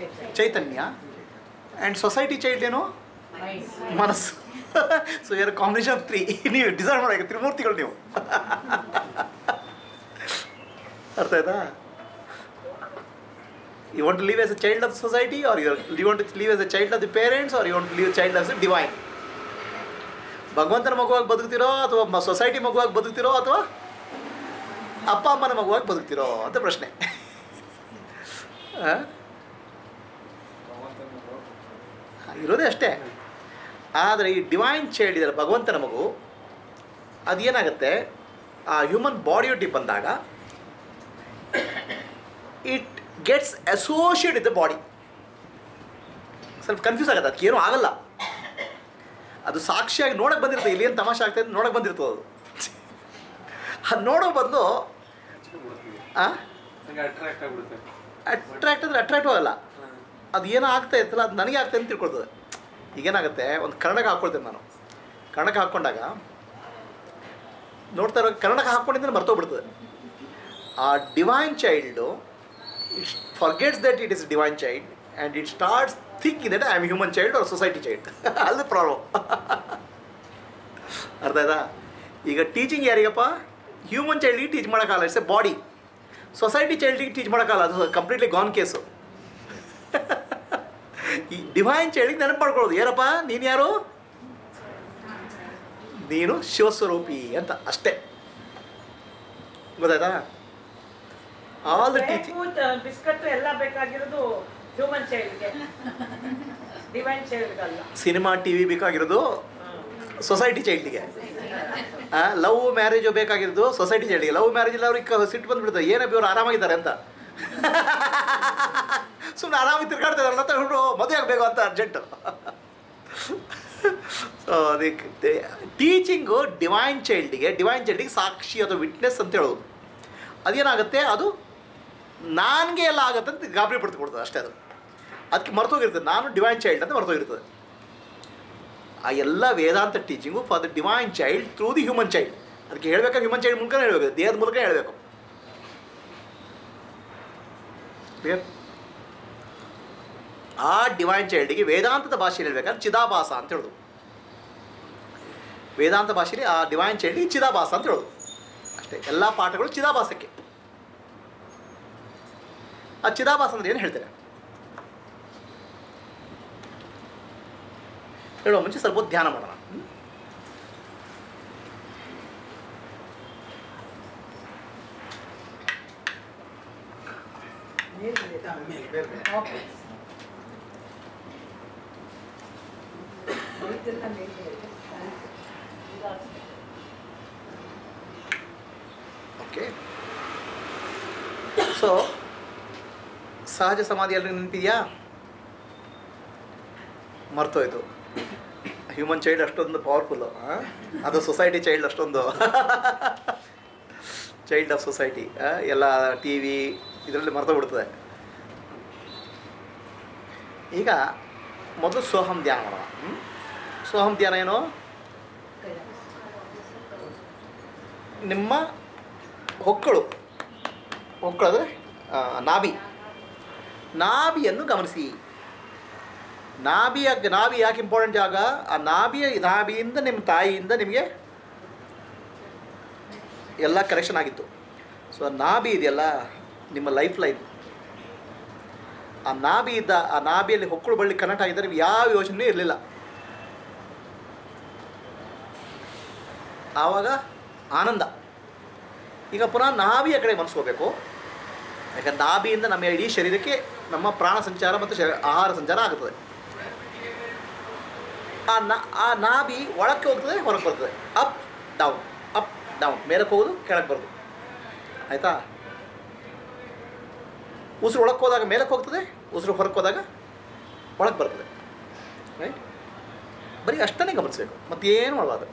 Chaitanya and society child ಏನು ಮನಸ್ಸು so your combination of three ನೀವು ಡಿಸೈಡ್ ಮಾಡಬೇಕು ತ್ರಿಮೂರ್ತಿಗಳು ನೀವು ಅರ್ಥ ಆಯ್ತಾ you want to leave as a child of society or you you want to leave as a child of the parents or you want to leave child of the divine ಭಗವಂತನ ಮಗುವಾಗಿ ಬದುಕ್ತಿರೋ ಅಥವಾ society ಮಗುವಾಗಿ ಬದುಕ್ತಿರೋ ಅಥವಾ ಅಪ್ಪ ಅಮ್ಮನ ಮಗುವಾಗಿ ಬದುಕ್ತಿರೋ ಅಂತ ಪ್ರಶ್ನೆ ಆ? ಇರೋದೇ ಅಷ್ಟೇ ಆದರೆ ಈ ಡಿವೈನ್ ಚೈಲ್ಡ್ ಇದೆಯಲ್ಲ ಭಗವಂತನ ಮಗು ಅದೇನಾಗುತ್ತೆ ಆ ಹ್ಯೂಮನ್ ಬಾಡಿಯೊಟ್ಟಿಗೆ ಬಂದಾಗ it gets associate with the body ಸ್ವಲ್ಪ ಕನ್ಫ್ಯೂಸ್ ಆಗುತ್ತೆ ಅದಕ್ಕೆ ಏನೂ ಆಗಲ್ಲ ಅದು ಸಾಕ್ಷಿಯಾಗಿ ನೋಡಕ್ಕೆ ಬಂದಿರ್ತದೆ ಇಲ್ಲಿ ಏನು ತಮಾಷೆ ಆಗ್ತದೆ ನೋಡಕ್ಕೆ ಬಂದಿರ್ತದೆ ಅದು ಅದು ನೋಡೋ ಬದಲು ನಂಗೆ ಅಟ್ರಾಕ್ಟ್ ಆಗ್ಬಿಡುತ್ತೆ ಅಟ್ರಾಕ್ಟ್ ಅಂದರೆ ಅಟ್ರಾಕ್ಟ್ ಆಗಲ್ಲ ಅದು ಏನೋ ಆಗ್ತಾ ಇರ್ತಲ್ಲ ಅದು ನನಗೆ ಆಗ್ತದೆ ಅಂತ ತಿಳ್ಕೊಳ್ತದೆ ಈಗೇನಾಗುತ್ತೆ ಒಂದು ಕನ್ನಡಕ ಹಾಕ್ಕೊಳ್ತೇನೆ ನಾನು ಕನ್ನಡಕ ಹಾಕ್ಕೊಂಡಾಗ ನೋಡ್ತಾ ಇರೋ ಕನ್ನಡಕ ಹಾಕ್ಕೊಂಡಿದ್ದರೆ ಮರ್ತೋಗ್ಬಿಡ್ತದೆ ಆ divine child it forgets that it is divine child and it starts think that I am human child or society child ಅಲ್ಲಿ ಪ್ರಾಬ್ಲಮ್ ಅರ್ಥ ಆಯ್ತಾ ಈಗ ಟೀಚಿಂಗ್ ಯಾರಿಗಪ್ಪ ಹ್ಯೂಮನ್ ಚೈಲ್ಡಿಗೆ ಟೀಚ್ ಮಾಡೋಕ್ಕಲ್ಲ ಇಟ್ಸ್ ಎ ಬಾಡಿ ಸೊಸೈಟಿ ಚೈಲ್ಡಿಗೆ ಟೀಚ್ ಮಾಡೋಕ್ಕಲ್ಲ ಅದು ಕಂಪ್ಲೀಟ್ಲಿ ಗಾನ್ ಕೇಸು ಈ ಡಿವೈನ್ ಚೈಲ್ಡಿಗೆ ನೆನಪು ಮಾಡ್ಕೊಳ್ಳೋದು ಏನಪ್ಪ ನೀನು ಯಾರು ನೀನು ಶಿವಸ್ವರೂಪಿ ಅಂತ ಅಷ್ಟೇ ಗೊತ್ತಾಯ್ತಾ ಆಲ್ ದ ಟೀಚಿಂಗ್ ಬಿಸ್ಕಟ್ ಎಲ್ಲ ಬೇಕಾಗಿರೋದು ಹ್ಯೂಮನ್ ಚೈಲ್ಡ್ಗೆ ಡಿವೈನ್ ಚೈಲ್ಡ್ಗಲ್ಲ ಸಿನಿಮಾ ಟಿ ವಿ ಬೇಕಾಗಿರೋದು ಸೊಸೈಟಿ ಚೈಲ್ಡಿಗೆ ಲವ್ ಮ್ಯಾರೇಜು ಬೇಕಾಗಿರೋದು ಸೊಸೈಟಿ ಚೈಲ್ಡಿಗೆ ಲವ್ ಮ್ಯಾರೇಜ್ ಇಲ್ಲ ಅವ್ರಿಗೆ ಕ- ಸಿಟ್ಟು ಬಂದ್ಬಿಡ್ತದೆ ಏನಪ್ಪ ಇವ್ರು ಆರಾಮಾಗಿದ್ದಾರೆ ಅಂತ ಸುಮ್ಮನೆ ಆರಾಮಾಗಿ ತಿರ್ಗಾಡ್ತಾ ಇದಾರಲ್ಲ ಅಂತ ಹುಡುಗರು ಮದುವೆ ಆಗಬೇಕು ಅಂತ ಅರ್ಜೆಂಟು ಸೊ ಅದಕ್ಕೆ ಟೀಚಿಂಗು ಡಿವೈನ್ ಚೈಲ್ಡಿಗೆ ಡಿವೈನ್ ಚೈಲ್ಡಿಗೆ ಸಾಕ್ಷಿ ಅಥವಾ ವಿಟ್ನೆಸ್ ಅಂತ ಹೇಳೋದು ಅದೇನಾಗುತ್ತೆ ಅದು ನನಗೆ ಎಲ್ಲ ಆಗುತ್ತೆ ಅಂತ ಗಾಬರಿ ಪಡ್ತು ಅಷ್ಟೇ ಅದು ಅದಕ್ಕೆ ಮರ್ತೋಗಿರ್ತದೆ ನಾನು ಡಿವೈನ್ ಚೈಲ್ಡ್ ಅಂತ ಮರ್ತೋಗಿರ್ತದೆ ಆ ಎಲ್ಲ Vedanta teaching for the divine child through the human child ಅದಕ್ಕೆ ಹೇಳ್ಬೇಕಾದ್ರೆ ಹ್ಯೂಮನ್ ಚೈಲ್ಡ್ ಮೂಲಕ ಹೇಳಬೇಕು ದೇಹದ ಮೂಲಕ ಹೇಳಬೇಕು ಕ್ಲಿಯರ್ ಆ ಡಿವೈನ್ ಚೈಲ್ಡಿಗೆ ವೇದಾಂತದ ಭಾಷೆಯಲ್ಲಿ ಹೇಳ್ಬೇಕಾದ್ರೆ ಚಿದಾಭಾಸ ಅಂತ ಹೇಳೋದು ವೇದಾಂತ ಭಾಷೆಯಲ್ಲಿ ಆ ಡಿವೈನ್ ಚೈಲ್ಡಿಗೆ ಚಿದಾಭಾಸ ಅಂತ ಹೇಳೋದು ಅಷ್ಟೇ ಎಲ್ಲ ಪಾಠಗಳು ಚಿದಾಭಾಸಕ್ಕೆ ಆ ಚಿದಾಭಾಸ ಅಂದ್ರೆ ಏನು ಹೇಳ್ತಾರೆ ಹೇಳುವ ಮುಂಚೆ ಸ್ವಲ್ಪ ಹೊತ್ತು ಧ್ಯಾನ ಮಾಡೋಣ ಹ್ಮ್? ಓಕೆ ಸೊ ಸಹಜ ಸಮಾಧಿ ಎಲ್ರಿಗೂ ನೆನಪಿದೆಯಾ ಮರ್ತೋಯ್ತು ಹ್ಯೂಮನ್ ಚೈಲ್ಡ್ ಅಷ್ಟೊಂದು ಪವರ್ಫುಲ್ಲು ಅದು ಸೊಸೈಟಿ ಚೈಲ್ಡ್ ಅಷ್ಟೊಂದು ಚೈಲ್ಡ್ ಆಫ್ ಸೊಸೈಟಿ ಎಲ್ಲ ಟಿ ವಿ ಇದರಲ್ಲಿ ಮರ್ತೋಗ್ಬಿಡ್ತದೆ ಈಗ ಮೊದಲು ಸೋಹಂ ಧ್ಯಾನ ಮಾಡೋಣ ಹ್ಮ್? ಸೋಹಂ ಧ್ಯಾನ ಏನು ನಿಮ್ಮ ಹೊಕ್ಕಳು ಹೊಕ್ಕಳು ಅಂದರೆ ನಾಭಿ ನಾಭಿಯನ್ನು ಗಮನಿಸಿ ನಾಭಿಯ ನಾಭಿ ಯಾಕೆ ಇಂಪಾರ್ಟೆಂಟ್ ಜಾಗ ಆ ನಾಭಿಯ ನಾಭಿಯಿಂದ ನಿಮ್ಮ ತಾಯಿಯಿಂದ ನಿಮಗೆ ಎಲ್ಲ ಕರೆಕ್ಷನ್ ಆಗಿತ್ತು ಸೊ ಆ ನಾಭಿ ಇದೆಯಲ್ಲ ನಿಮ್ಮ ಲೈಫ್ ಲೈನ್ ಆ ನಾಭಿ ಇದ್ದ ಆ ನಾಭಿಯಲ್ಲಿ ಹೊಕ್ಕಳು ಬಳ್ಳಿ ಕನೆಕ್ಟ್ ಆಗಿದ್ದರೆ ನಿಮ್ಗೆ ಯಾವ ಯೋಚನೆ ಇರಲಿಲ್ಲ ಆವಾಗ ಆನಂದ ಈಗ ಪುನಃ ನಾಭಿಯ ಕಡೆ ಮನಸ್ಕೋಬೇಕು ಯಾಕಂದ್ರೆ ನಾಭಿಯಿಂದ ನಮ್ಮ ಇಡೀ ಶರೀರಕ್ಕೆ ನಮ್ಮ ಪ್ರಾಣ ಸಂಚಾರ ಮತ್ತು ಶರೀರ ಆಹಾರ ಸಂಚಾರ ಆಗುತ್ತದೆ ಆ ನಾ ಆ ನಾಭಿ ಒಳಕ್ಕೆ ಹೋಗ್ತದೆ ಹೊರಗೆ ಬರ್ತದೆ ಅಪ್ ಡೌನ್ ಅಪ್ ಡೌನ್ ಮೇಲಕ್ಕೆ ಹೋಗೋದು ಕೆಳಗೆ ಬರೋದು ಆಯಿತಾ ಉಸಿರು ಒಳಕ್ಕೆ ಹೋದಾಗ ಮೇಲಕ್ಕೆ ಹೋಗ್ತದೆ ಉಸಿರು ಹೊರಗೆ ಹೋದಾಗ ಒಳಗೆ ಬರ್ತದೆ ರೈಟ್ ಬರೀ ಅಷ್ಟನ್ನೇ ಗಮನಿಸಬೇಕು ಮತ್ತೇನು ಮಾಡಬಾರ್ದು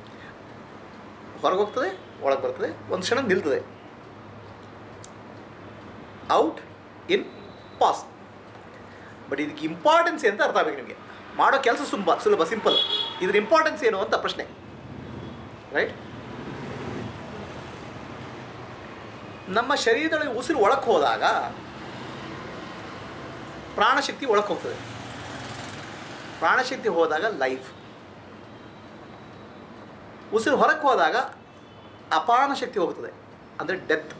ಹೊರಗೆ ಹೋಗ್ತದೆ ಒಳಗೆ ಬರ್ತದೆ ಒಂದು ಕ್ಷಣ ನಿಲ್ತದೆ ಔಟ್ ಇನ್ ಪಾಸ್ ಬಟ್ ಇದಕ್ಕೆ ಇಂಪಾರ್ಟೆನ್ಸ್ ಅಂತ ಅರ್ಥ ಆಗಬೇಕು ನಿಮಗೆ ಮಾಡೋ ಕೆಲಸ ಸುಂಬ ಸುಲಭ ಸಿಂಪಲ್ ಇದ್ರ ಇಂಪಾರ್ಟೆನ್ಸ್ ಏನು ಅಂತ ಪ್ರಶ್ನೆ ರೈಟ್ ನಮ್ಮ ಶರೀರದೊಳಗೆ ಉಸಿರು ಒಳಕ್ಕೆ ಹೋದಾಗ ಪ್ರಾಣಶಕ್ತಿ ಒಳಕ್ಕೆ ಹೋಗ್ತದೆ ಪ್ರಾಣಶಕ್ತಿ ಹೋದಾಗ ಲೈಫ್ ಉಸಿರು ಹೊರಕ್ಕೆ ಹೋದಾಗ ಅಪಾನ ಶಕ್ತಿ ಹೋಗ್ತದೆ ಅಂದರೆ death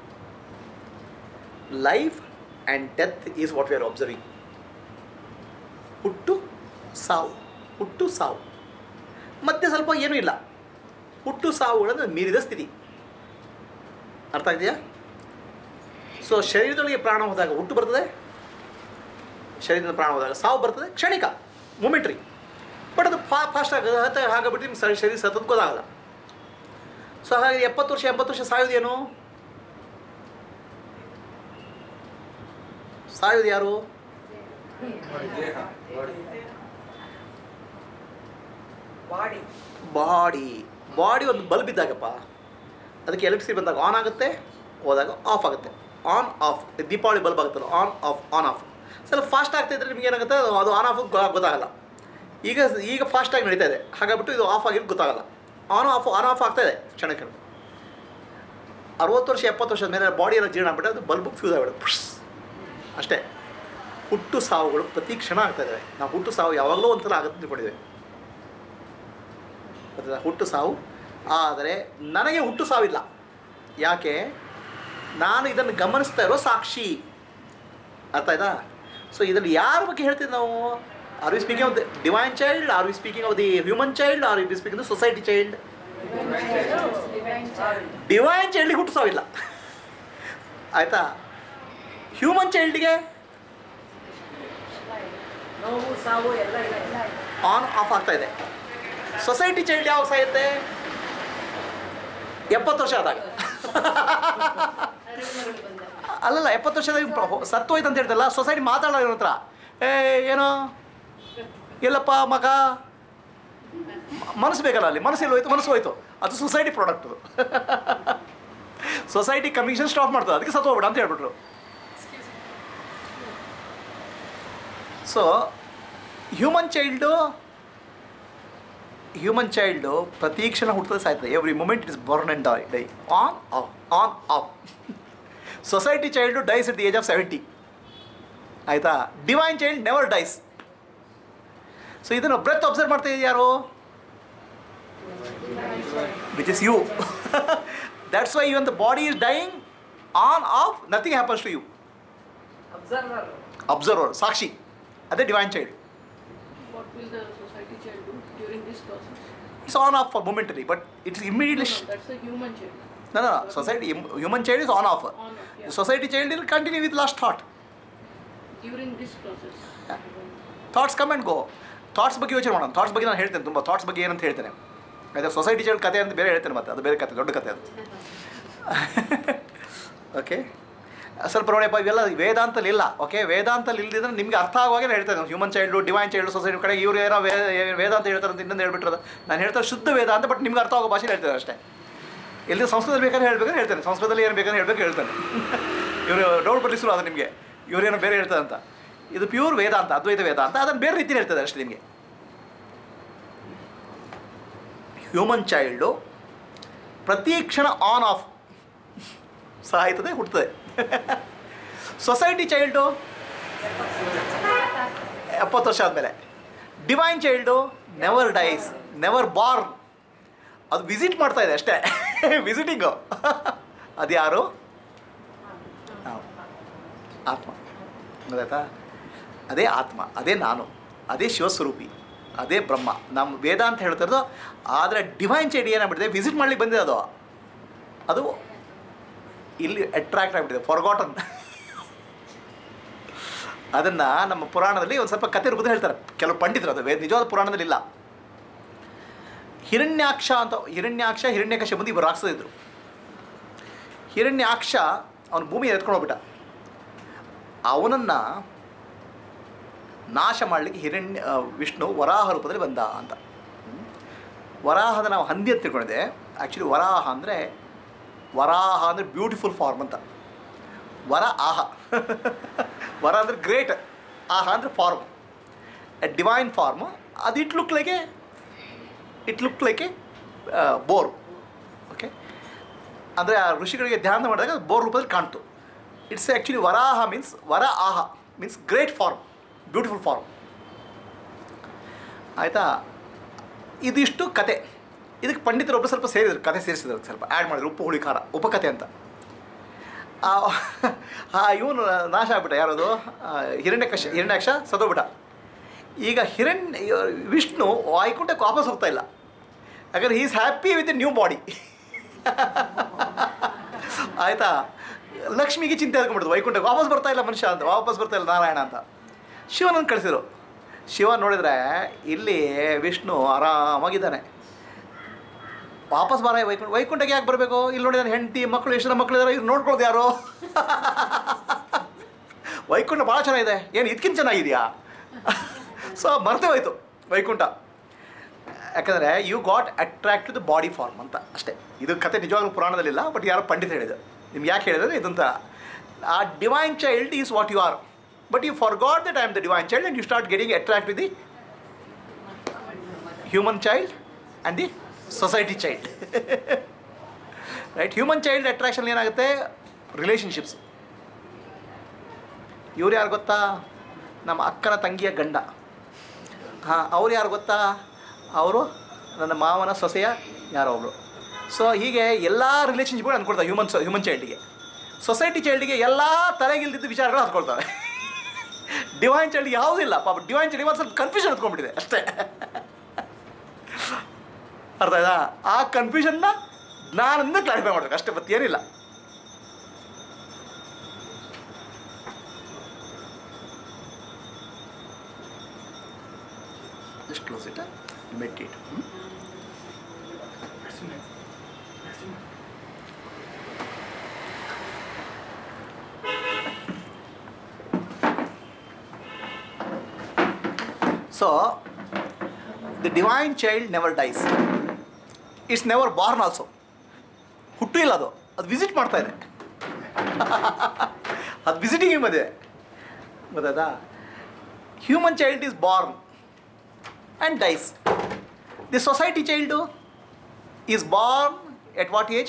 life and death is what we are observing ಹುಟ್ಟು ಸಾವು ಹುಟ್ಟು ಸಾವು ಮತ್ತೆ ಸ್ವಲ್ಪ ಏನೂ ಇಲ್ಲ ಹುಟ್ಟು ಸಾವುಗಳನ್ನು ಮೀರಿದ ಸ್ಥಿತಿ ಅರ್ಥ ಆಗಿದೆಯಾ ಸೊ ಶರೀರದೊಳಗೆ ಪ್ರಾಣ ಹೋದಾಗ ಹುಟ್ಟು ಬರ್ತದೆ ಶರೀರದ ಪ್ರಾಣ ಹೋದಾಗ ಸಾವು ಬರ್ತದೆ ಕ್ಷಣಿಕ ಮೊಮೆಂಟ್ರಿ ಬಟ್ ಅದು ಫಾ ಫಾಸ್ಟ್ ಆಗೋದು ಹತ್ತ ಹಾಗಾಗ್ಬಿಟ್ಟು ನಿಮ್ಮ ಶರೀರ ಶರೀರ ಸತತ್ ಗೊತ್ತಾಗಲ್ಲ ಸೊ ಹಾಗಾಗಿ ಎಪ್ಪತ್ತು ವರ್ಷ ಎಂಬತ್ತು ವರ್ಷ ಸಾಯೋದೇನು ಸಾಯೋದು ಯಾರು ಬಾಡಿ ಬಾಡಿ ಬಾಡಿ ಒಂದು ಬಲ್ಬ್ ಇದ್ದಾಗಪ್ಪ ಅದಕ್ಕೆ ಎಲೆಕ್ಟ್ರಿಸಿಟಿ ಬಂದಾಗ ಆನ್ ಆಗುತ್ತೆ ಹೋದಾಗ ಆಫ್ ಆಗುತ್ತೆ ಆನ್ ಆಫ್ ದೀಪಾವಳಿ ಬಲ್ಬ್ ಆಗುತ್ತಲ್ಲ ಆನ್ ಆಫ್ ಆನ್ ಆಫ್ ಸ್ವಲ್ಪ ಫಾಸ್ಟ್ ಆಗ್ತಾ ಇದ್ರೆ ನಿಮ್ಗೆ ಏನಾಗುತ್ತೆ ಅದು ಆನ್ ಆಫ್ ಗೊತ್ತಾಗಲ್ಲ ಈಗ ಈಗ ಫಾಸ್ಟಾಗಿ ನಡೀತಾ ಇದೆ ಹಾಗಾಗ್ಬಿಟ್ಟು ಇದು ಆಫ್ ಆಗಿದ್ದು ಗೊತ್ತಾಗಲ್ಲ ಆನ್ ಆಫ್ ಆನ್ ಆಫ್ ಆಗ್ತಾ ಇದೆ ಕ್ಷಣ ಕ್ಷಣ ಅರವತ್ತು ವರ್ಷ ಎಪ್ಪತ್ತು ವರ್ಷದ ಮೇಲೆ ಬಾಡಿ ಎಲ್ಲ ಜೀರ್ಣ ಆಗ್ಬಿಟ್ಟು ಅದು ಬಲ್ಬ್ ಫ್ಯೂಸ್ ಆಗಿಬಿಡುತ್ತೆ ಪುಷ್. ಅಷ್ಟೇ ಹುಟ್ಟು ಸಾವುಗಳು ಪ್ರತಿ ಕ್ಷಣ ಆಗ್ತಾ ಇದ್ದಾವೆ ನಾವು ಹುಟ್ಟು ಸಾವು ಯಾವಾಗಲೂ ಒಂದ್ಸಲ ಆಗುತ್ತೆ ತಿಳ್ಕೊಂಡಿದ್ದೇವೆ ಗೊತ್ತಿಲ್ಲ ಹುಟ್ಟು ಸಾವು ಆದರೆ ನನಗೆ ಹುಟ್ಟು ಸಾವಿಲ್ಲ ಯಾಕೆ ನಾನು ಇದನ್ನು ಗಮನಿಸ್ತಾ ಇರೋ ಸಾಕ್ಷಿ ಅರ್ಥ ಆಯ್ತಾ ಸೊ ಇದರಲ್ಲಿ ಯಾರ ಬಗ್ಗೆ ಹೇಳ್ತೀವಿ ನಾವು are we speaking of the divine child are we speaking of the human child are we speaking the society child divine ಚೈಲ್ಡಿಗೆ ಹುಟ್ಟು ಸಾವಿಲ್ಲ ಆಯಿತಾ ಹ್ಯೂಮನ್ ಚೈಲ್ಡ್ಗೆ ನೋವು ಸಾವು ಎಲ್ಲ ಇದೆ ಆನ್ ಆಫ್ ಆಗ್ತಾ ಇದೆ ಸೊಸೈಟಿ ಚೈಲ್ಡ್ ಯಾವಾಗ ಸಾಯುತ್ತೆ ಎಪ್ಪತ್ತು ವರ್ಷ ಆದಾಗ ಅಲ್ಲಲ್ಲ ಎಪ್ಪತ್ತು ವರ್ಷದಾಗ ಪ್ರ- ಸತ್ತೋಯ್ತು ಅಂತ ಹೇಳ್ತಲ್ಲ ಸೊಸೈಟಿ ಮಾತಾಡೋ ಇವ್ರ ಹತ್ರ ಏ ಏನೋ ಎಲ್ಲಪ್ಪ ಮಗ ಮ- ಮನಸ್ಸು ಬೇಕಲ್ಲ ಅಲ್ಲಿ ಮನಸ್ಸು ಎಲ್ಲಿ ಹೋಯ್ತು ಮನಸ್ಸು ಹೋಯ್ತು ಅದು society product society commission stop ಮಾಡ್ತದೆ ಅದಕ್ಕೆ ಸತ್ತು ಹೋಗ್ಬೇಡ ಅಂತ ಹೇಳ್ಬಿಟ್ರು so human child human child ಪ್ರತಿ ಕ್ಷಣ ಹುಟ್ಟುತ್ತದೆ ಸಾಯ್ತದೆ every moment it is born and die die on off on off society child dies it the age of seventy ಆಯಿತಾ divine child never dies so ಇದನ್ನು ಬ್ರೆತ್ ಅಬ್ಸರ್ವ್ ಮಾಡ್ತಾ ಇದ್ದೀವಿ ಯಾರು which is you that's why even the body is dying on off nothing happens to you observer observer ಸಾಕ್ಷಿ ಅದೇ divine child What will the society child do during this process? It's on off for momentary but it's No, immediately no, that's a human child. No, no, no. Society, human child is on off. On off, yeah. Society child will continue with last thought. During this process. Thoughts come and go thoughts ಬಗ್ಗೆ ಯೋಚನೆ ಮಾಡೋಣ thoughts ಬಗ್ಗೆ ನಾನು ಹೇಳ್ತೇನೆ ತುಂಬ thoughts ಬಗ್ಗೆ ಏನಂತ ಹೇಳ್ತೇನೆ ಅದೇ ಸೊಸೈಟಿ ಚೈಲ್ಡ್ ಕತೆ ಅಂತ ಬೇರೆ ಹೇಳ್ತೇನೆ ಮತ್ತೆ ಅದು ಬೇರೆ ಕತೆ ದೊಡ್ಡ ಕತೆ ಅದು ಓಕೆ ಸ್ವಲ್ಪ ನೋಡಿಯಪ್ಪ ಇವೆಲ್ಲ ವೇದಾಂತಲ್ಲಿ ಇಲ್ಲ ಓಕೆ ವೇದಾಂತಲ್ಲಿ ಇಲ್ಲದಿದ್ರೆ ನಿಮಗೆ ಅರ್ಥ ಆಗುವಾಗೆ ಹೇಳ್ತೇನೆ human child divine child society ಕಡೆ ಇವ್ರು ಏನೋ ವೇ ವೇದಾಂತ ಹೇಳ್ತಾರೆ ಅಂತ ಇನ್ನೊಂದು ಹೇಳ್ಬಿಟ್ರದ ನಾನು ಹೇಳ್ತಾರೆ ಶುದ್ಧ ವೇದಾಂತ ಬಟ್ ನಿಮ್ಗೆ ಅರ್ಥ ಆಗೋ ಭಾಷೆ ಹೇಳ್ತೇನೆ ಅಷ್ಟೇ ಎಲ್ಲಿ ಸಂಸ್ಕೃತದಲ್ಲಿ ಬೇಕಾದ್ರೆ ಹೇಳ್ಬೇಕಾದ್ರೆ ಹೇಳ್ತೇನೆ ಸಂಸ್ಕೃತದಲ್ಲಿ ಏನು ಬೇಕಾದ್ರೆ ಹೇಳ್ಬೇಕು ಹೇಳ್ತಾನೆ ಇವರು ಡೌಟ್ ಬರಲಿ ಶುರು ಅದು ನಿಮಗೆ ಇವರೇನೋ ಬೇರೆ ಹೇಳ್ತಾರೆ ಅಂತ ಇದು ಪ್ಯೂರ್ ವೇದಾಂತ ಅದ್ವೈತ ವೇದಾಂತ ಅದನ್ನು ಬೇರೆ ರೀತಿಯಲ್ಲಿ ಹೇಳ್ತದೆ ಅಷ್ಟೇ ನಿಮಗೆ ಹ್ಯೂಮನ್ ಚೈಲ್ಡು ಪ್ರತಿ ಕ್ಷಣ ಆನ್ ಆಫ್ ಸಾಯ್ತದೆ ಹುಡ್ತದೆ ಸೊಸೈಟಿ ಚೈಲ್ಡು ಎಪ್ಪತ್ತು ವರ್ಷ ಆದಮೇಲೆ divine child never dies never born ಅದು ವಿಸಿಟ್ ಮಾಡ್ತಾ ಇದೆ ಅಷ್ಟೇ ವಿಸಿಟಿಂಗು ಅದು ಯಾರು ನಾವು ಆತ್ಮ ಗೊತ್ತಾಯ್ತಾ ಅದೇ ಆತ್ಮ ಅದೇ ನಾನು ಅದೇ ಶಿವಸ್ವರೂಪಿ ಅದೇ ಬ್ರಹ್ಮ ನಮ್ಮ ವೇದ ಅಂತ ಹೇಳ್ತಿರೋದು ಆದರೆ ಡಿವೈನ್ ಚೈಲ್ಡ್ ಏನಾಗ್ಬಿಟ್ಟಿದೆ ವಿಸಿಟ್ ಮಾಡ್ಲಿಕ್ಕೆ ಬಂದಿದೆ ಅದು ಅದು ಇಲ್ಲಿ ಅಟ್ರಾಕ್ಟ್ ಆಗಿಬಿಟ್ಟಿದೆ ಫಾರ್ಗಾಟನ್ ಅದನ್ನು ನಮ್ಮ ಪುರಾಣದಲ್ಲಿ ಒಂದು ಸ್ವಲ್ಪ ಕತೆ ರೂಪದಲ್ಲಿ ಹೇಳ್ತಾರೆ ಕೆಲವು ಪಂಡಿತರು ಅದು ವೇದ ನಿಜವಾದ ಪುರಾಣದಲ್ಲಿ ಇಲ್ಲ ಹಿರಣ್ಯಾಕ್ಷ ಅಂತ ಹಿರಣ್ಯಾಕ್ಷ ಹಿರಣ್ಯಕಶ ಬಂದು ಇಬ್ಬರು ರಾಕ್ಷಸಿದ್ರು ಹಿರಣ್ಯಾಕ್ಷ ಅವನು ಭೂಮಿ ಎತ್ಕೊಂಡು ಹೋಗ್ಬಿಟ್ಟ ಅವನನ್ನು ನಾಶ ಮಾಡಲಿಕ್ಕೆ ಹಿರಣ್ಯ ಆ, ವಿಷ್ಣು ವರಾಹ ರೂಪದಲ್ಲಿ ಬಂದ ಅಂತ ಹ್ಮ್? ವರಾಹದ ನಾವು ಹಂದಿ ಅಂತ ತಿಳ್ಕೊಂಡಿದ್ದೆ ಆ್ಯಕ್ಚುಲಿ ವರಾಹ ಅಂದರೆ ವರಾಹ ಅಂದರೆ ಬ್ಯೂಟಿಫುಲ್ ಫಾರ್ಮ್ ಅಂತ ವರ ಆಹ ವರ ಅಂದರೆ ಗ್ರೇಟ್ ಆಹ ಅಂದರೆ ಫಾರ್ಮ್ ಎ ಡಿವೈನ್ ಫಾರ್ಮ್ ಅದು it look like a it look like a boar okay ಅಂದರೆ ಆ ಋಷಿಗಳಿಗೆ ಧ್ಯಾನ ಮಾಡಿದಾಗ ಅದು ಬೋರ್ ರೂಪದಲ್ಲಿ ಕಾಣ್ತು ಇಟ್ಸ್ ಆ್ಯಕ್ಚುಲಿ ವರಾಹ ಮೀನ್ಸ್ ವರ ಆಹ means great form beautiful form ಆಯಿತಾ ಇದಿಷ್ಟು ಕತೆ ಇದಕ್ಕೆ ಪಂಡಿತರೊಬ್ಬರು ಸ್ವಲ್ಪ ಸೇರಿದ್ರು ಕತೆ ಸೇರಿಸಿದ್ರು ಸ್ವಲ್ಪ ಆ್ಯಡ್ ಮಾಡಿದ್ರು ಉಪ್ಪು ಹುಳಿ ಖಾರ ಉಪಕಥೆ ಅಂತ ಆ ಇವನು ನಾಶ ಆಗ್ಬಿಟ್ಟ ಯಾರದು ಆ, ಹಿರಣ್ಯಕಶ ಹಿರಣ್ಯಾಕ್ಷ ಸದೋಗ್ಬಿಟ್ಟ ಈಗ ಹಿರಣ್ಯ ವಿಷ್ಣು ವೈಕುಂಠಕ್ಕೆ ವಾಪಸ್ ಹೋಗ್ತಾ ಇಲ್ಲ ಯಾಕಂದ್ರೆ is happy with new body ಆಯಿತಾ ಲಕ್ಷ್ಮಿಗೆ ಚಿಂತೆ ಹಾಕೊಂಡ್ಬಿಡ್ತು ವೈಕುಂಠಕ್ಕೆ ವಾಪಸ್ ಬರ್ತಾ ಇಲ್ಲ ಮನುಷ್ಯ ಅಂತ ವಾಪಸ್ ಬರ್ತಾ ಇಲ್ಲ ನಾರಾಯಣ ಅಂತ ಶಿವನನ್ನು ಕಳಿಸಿರು ಶಿವ ನೋಡಿದರೆ ಇಲ್ಲಿ ವಿಷ್ಣು ಆರಾಮಾಗಿದ್ದಾನೆ ವಾಪಸ್ ಬಾರ ವೈಕುಂಠ ವೈಕುಂಠಕ್ಕೆ ಯಾಕೆ ಬರಬೇಕು ಇಲ್ಲಿ ನೋಡಿದಾನೆ ಹೆಂಡತಿ ಮಕ್ಕಳು ಎಷ್ಟು ಜನ ಮಕ್ಕಳು ಇದ್ದಾರೆ ಇವ್ರು ನೋಡ್ಕೊಳ್ಳೋದು ಯಾರು ವೈಕುಂಠ ಭಾಳ ಚೆನ್ನಾಗಿದೆ ಏನು ಇದಕ್ಕಿಂತ ಚೆನ್ನಾಗಿದೆಯಾ ಸೊ ಮರ್ತೇ ಹೋಯ್ತು ವೈಕುಂಠ ಯಾಕಂದರೆ you got attract to the body form ಅಂತ ಅಷ್ಟೇ ಇದು ಕತೆ ನಿಜವಾಗ್ಲೂ ಪುರಾಣದಲ್ಲಿಲ್ಲ ಬಟ್ ಯಾರೋ ಪಂಡಿತ ಹೇಳಿದ್ರು ನಿಮ್ಗೆ ಯಾಕೆ ಹೇಳಿದ್ರೆ ಇದಂತ ಆ divine child is what you are but you forgot that I am the divine child and you start getting attract with the human child and the society child right human child attraction ಏನಾಗುತ್ತೆ relationships ಇವ್ರು ಯಾರು ಗೊತ್ತಾ ನಮ್ಮ ಅಕ್ಕನ ತಂಗಿಯ ಗಂಡ ಹಾಂ ಅವ್ರು ಯಾರು ಗೊತ್ತಾ ಅವರು ನನ್ನ ಮಾವನ ಸೊಸೆಯ ಯಾರೋ ಒಬ್ಬರು ಸೊ ಹೀಗೆ ಎಲ್ಲ ರಿಲೇಷನ್ಶಿಪ್ಗಳು ಅಂದ್ಕೊಳ್ತಾರೆ ಹ್ಯೂಮನ್ ಹ್ಯೂಮನ್ ಚೈಲ್ಡಿಗೆ ಸೊಸೈಟಿ ಚೈಲ್ಡಿಗೆ ಎಲ್ಲ ತಲೆಗಿಲ್ದಿದ್ದ ವಿಚಾರಗಳು ಹತ್ಕೊಳ್ತವೆ ಡಿವೈನ್ ಚೈಲ್ಡ್ ಯಾವುದಿಲ್ಲ ಪಾಪ ಡಿವೈನ್ ಚೈಲ್ಡ್ ಒಂದು ಸ್ವಲ್ಪ ಕನ್ಫ್ಯೂಷನ್ ಹತ್ಕೊಂಡ್ಬಿಟ್ಟಿದೆ ಅಷ್ಟೇ ಅರ್ಥ ಆಯ್ತಾ ಆ ಕನ್ಫ್ಯೂಷನ್ನ ಜ್ಞಾನದಿಂದ ಕ್ಲಾರಿಫೈ ಮಾಡ್ಬೇಕು ಅಷ್ಟೇ ಮತ್ತೆ ಏನಿಲ್ಲ just close it and meditate. Hmm? So, the divine child never dies. It's never born also. ಹುಟ್ಟು ಇಲ್ಲ ಅದು ಅದು ವಿಸಿಟ್ ಮಾಡ್ತಾ ಇದೆ ಅದು ವಿಸಿಟಿಂಗ್ ಮದುವೆ ಗೊತ್ತಾಯ್ತಾ human child is born and dies. The society child is born at what age?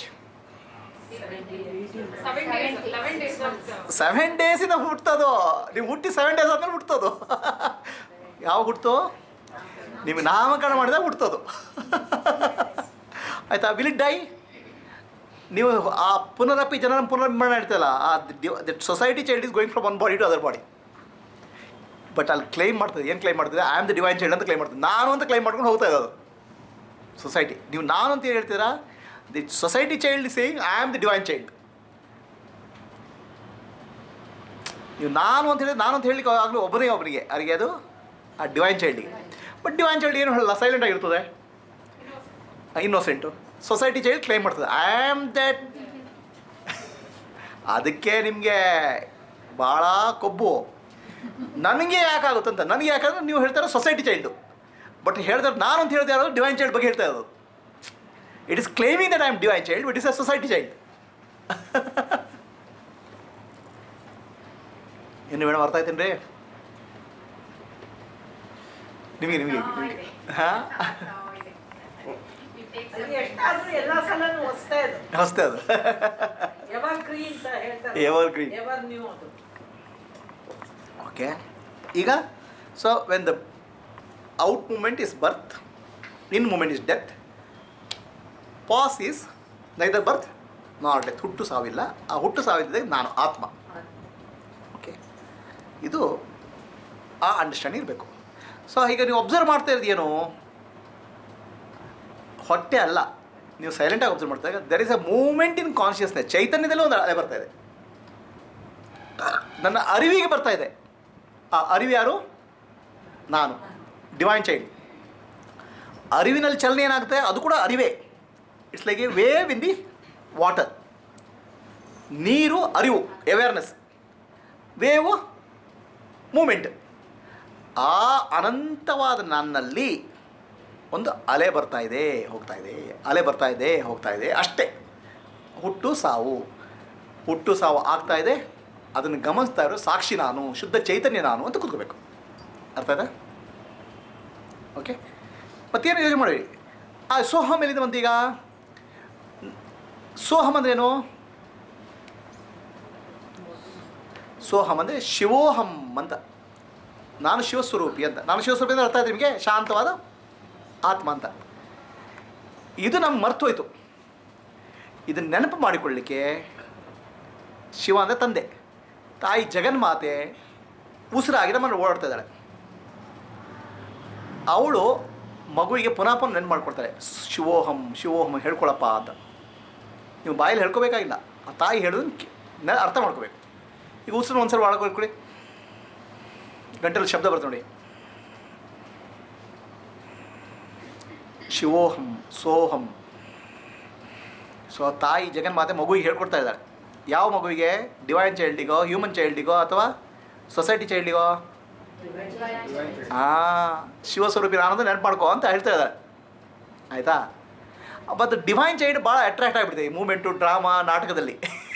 Seven ಡೇಸಿಂದ ಹುಟ್ಟೋದು ನೀವು ಹುಟ್ಟಿ ಸೆವೆನ್ ಡೇಸ್ ಆದ್ಮೇಲೆ ಹುಟ್ಟೋದು ಯಾವಾಗ ಹುಡ್ತು ನಿಮಗೆ ನಾಮಕರಣ ಮಾಡಿದಾಗ ಹುಟ್ಟೋದು ಆಯ್ತಾ ವಿಲ್ ಇಟ್ ಡೈ ನೀವು ಆ ಪುನರಪಿ ಜನನ ಪುನರ್ಮರಣ ಹೇಳ್ತಲ್ಲ ಆ that society child is going from one body to other body but ಅಲ್ಲಿ ಕ್ಲೈಮ್ ಮಾಡ್ತದೆ ಏನು ಕ್ಲೈಮ್ ಮಾಡ್ತದೆ I am the divine child ಅಂತ ಕ್ಲೈಮ್ ಮಾಡ್ತದೆ ನಾನು ಅಂತ ಕ್ಲೈಮ್ ಮಾಡ್ಕೊಂಡು ಹೋಗ್ತಾ ಇರೋದು ಸೊಸೈಟಿ ನೀವು ನಾನು ಅಂತ ಏನು ಹೇಳ್ತೀರಾ the society child saying I am the divine child ನೀವು ನಾನು ಅಂತ ಹೇಳಿದ್ರೆ ನಾನು ಅಂತ ಹೇಳಲಿಕ್ಕೆ ಆಗಲೂ ಒಬ್ಬನೇ ಒಬ್ಬರಿಗೆ ಅವರಿಗೆ ಅದು ಆ ಡಿವೈನ್ ಚೈಲ್ಡಿಗೆ ಬಟ್ ಡಿವೈನ್ ಚೈಲ್ಡ್ ಏನು ಹೇಳಲ್ಲ ಸೈಲೆಂಟ್ ಆಗಿರ್ತದೆ ಇನ್ನೋಸೆಂಟು ಸೊಸೈಟಿ ಚೈಲ್ಡ್ ಕ್ಲೈಮ್ ಮಾಡ್ತದೆ ಐ ಆಮ್ ದಟ್ ಅದಕ್ಕೆ ನಿಮಗೆ ಭಾಳ ಕೊಬ್ಬು ನನಗೆ ಯಾಕಾಗುತ್ತಂತ ನನಗೆ ಯಾಕಂದ್ರೆ ನೀವು ಹೇಳ್ತಾರೆ ಸೊಸೈಟಿ ಚೈಲ್ಡು ಬಟ್ ಹೇಳ್ತಾರೆ ನಾನು ಅಂತ ಹೇಳ್ತಾ ಇರೋದು ಡಿವೈನ್ ಚೈಲ್ಡ್ ಬಗ್ಗೆ ಹೇಳ್ತಾ ಇರೋದು it is claiming that I am divine child but is a society child ಏನು ಮೇಡಮ್ ಅರ್ಥ ಆಯ್ತೇನು ರೀ ನಿಮಗೆ ನಿಮಗೆ ಹಾಂ ಅದು ಎಷ್ಟಾದ್ರೂ ಎಲ್ಲ ಸಲನೂ ಹೊಸ್ತೇ ಅದು ಹೊಸ್ತೆ ಅದು ಎವರ್ ಗ್ರೀನ್ ಅಂತ ಹೇಳ್ತಾರೆ Evergreen. ಎವರ್ ನ್ಯೂ ಅದು ಓಕೆ ಈಗ so when the out moment is birth in moment is death pass is neither birth not death ಹುಟ್ಟು ಸಾವಿಲ್ಲ ಆ ಹುಟ್ಟು ಸಾವಿದ್ದಾಗ ನಾನು ಆತ್ಮ ಓಕೆ ಇದು ಆ ಅಂಡರ್ಸ್ಟ್ಯಾಂಡಿಂಗ್ ಇರಬೇಕು ಸೊ ಈಗ ನೀವು ಅಬ್ಸರ್ವ್ ಮಾಡ್ತಾ ಇರೋದು ಏನು ಹೊಟ್ಟೆ ಅಲ್ಲ ನೀವು ಸೈಲೆಂಟಾಗಿ ಅಬ್ಸರ್ವ್ ಮಾಡ್ತಾ ಇದ್ದಾಗ there is a moment in consciousness ಚೈತನ್ಯದಲ್ಲೂ ಒಂದು ಅಲೆ ಬರ್ತಾ ಇದೆ ನನ್ನ ಅರಿವಿಗೆ ಬರ್ತಾ ಇದೆ ಆ ಅರಿವು ಯಾರು ನಾನು ಡಿವೈನ್ ಚೈಲ್ಡ್ ಅರಿವಿನಲ್ಲಿ ಚಲನೆ ಏನಾಗುತ್ತೆ ಅದು ಕೂಡ ಅರಿವೇ it's like a wave in the water ನೀರು ಅರಿವು ಅವೇರ್ನೆಸ್ ವೇವು ಮೂಮೆಂಟ್ ಆ ಅನಂತವಾದ ನನ್ನಲ್ಲಿ ಒಂದು ಅಲೆ ಬರ್ತಾ ಇದೆ ಹೋಗ್ತಾ ಇದೆ ಅಲೆ ಬರ್ತಾ ಇದೆ ಹೋಗ್ತಾ ಇದೆ ಅಷ್ಟೇ ಹುಟ್ಟು ಸಾವು ಹುಟ್ಟು ಸಾವು ಆಗ್ತಾ ಇದೆ ಅದನ್ನು ಗಮನಿಸ್ತಾ ಇರೋ ಸಾಕ್ಷಿ ನಾನು ಶುದ್ಧ ಚೈತನ್ಯ ನಾನು ಅಂತ ಕೂತ್ಕೋಬೇಕು ಅರ್ಥ ಆಯ್ತಾ ಓಕೆ ಮತ್ತೇನು ಯೋಚನೆ ಮಾಡಿ ಆ ಸೋಹಮ್ ಎಲ್ಲಿಂದ ಬಂತೀಗ ಸೋಹಮ್ ಅಂದ್ರೇನು ಸೋಹಂ ಅಂದರೆ ಶಿವೋಹಂ ಅಂತ ನಾನು ಶಿವಸ್ವರೂಪಿ ಅಂತ ನಾನು ಶಿವಸ್ವರೂಪಿ ಅಂದರೆ ಅರ್ಥ ಆಯ್ತು ನಿಮಗೆ ಶಾಂತವಾದ ಆತ್ಮ ಅಂತ ಇದು ನಮ್ಗೆ ಮರ್ತೋಯ್ತು ಇದನ್ನು ನೆನಪು ಮಾಡಿಕೊಳ್ಳಿಕ್ಕೆ ಶಿವ ಅಂದರೆ ತಂದೆ ತಾಯಿ ಜಗನ್ಮಾತೆ ಉಸಿರಾಗಿ ನಮ್ಮನ್ನು ಓಡಾಡ್ತಾ ಇದ್ದಾಳೆ ಅವಳು ಮಗುವಿಗೆ ಪುನಃ ಪುನಃ ನೆನ್ಪು ಮಾಡ್ಕೊಳ್ತಾರೆ ಶಿವೋಹಂ ಶಿವೋಹಂ ಹೇಳ್ಕೊಳಪ್ಪ ಅಂತ ನೀವು ಬಾಯಲ್ಲಿ ಹೇಳ್ಕೊಬೇಕಾಗಿಲ್ಲ ಆ ತಾಯಿ ಹೇಳೋದನ್ನ ಕೇ- ನೆ- ಅರ್ಥ ಮಾಡ್ಕೋಬೇಕು ಈಗ ಉಸಿರು ಒಂದ್ಸಲ ಒಳಗೆ ಹೊಡ್ಕೊಳ್ಳಿ ಗಂಟಲು ಶಬ್ದ ಬರ್ತದೆ ನೋಡಿ ಶಿವೋಹಂ ಸೋಹಂ ಸೊ ತಾಯಿ ಜಗನ್ಮಾತೆ ಮಗುವಿಗೆ ಹೇಳ್ಕೊಡ್ತಾ ಇದ್ದಾರೆ ಯಾವ ಮಗುವಿಗೆ ಡಿವೈನ್ ಚೈಲ್ಡಿಗೋ ಹ್ಯೂಮನ್ ಚೈಲ್ಡಿಗೋ ಅಥವಾ ಸೊಸೈಟಿ ಚೈಲ್ಡಿಗೋ ಹಾಂ ಶಿವಸ್ವರೂಪಿ ನಾನಂದು ನೆನಪು ಮಾಡ್ಕೋ ಅಂತ ಹೇಳ್ತಾ ಇದ್ದಾರೆ ಆಯಿತಾ ಬಟ್ ಡಿವೈನ್ ಚೈಲ್ಡ್ ಭಾಳ ಅಟ್ರಾಕ್ಟ್ ಆಗಿಬಿಟ್ಟಿದೆ ಈ ಮೂಮೆಂಟು ಡ್ರಾಮಾ ನಾಟಕದಲ್ಲಿ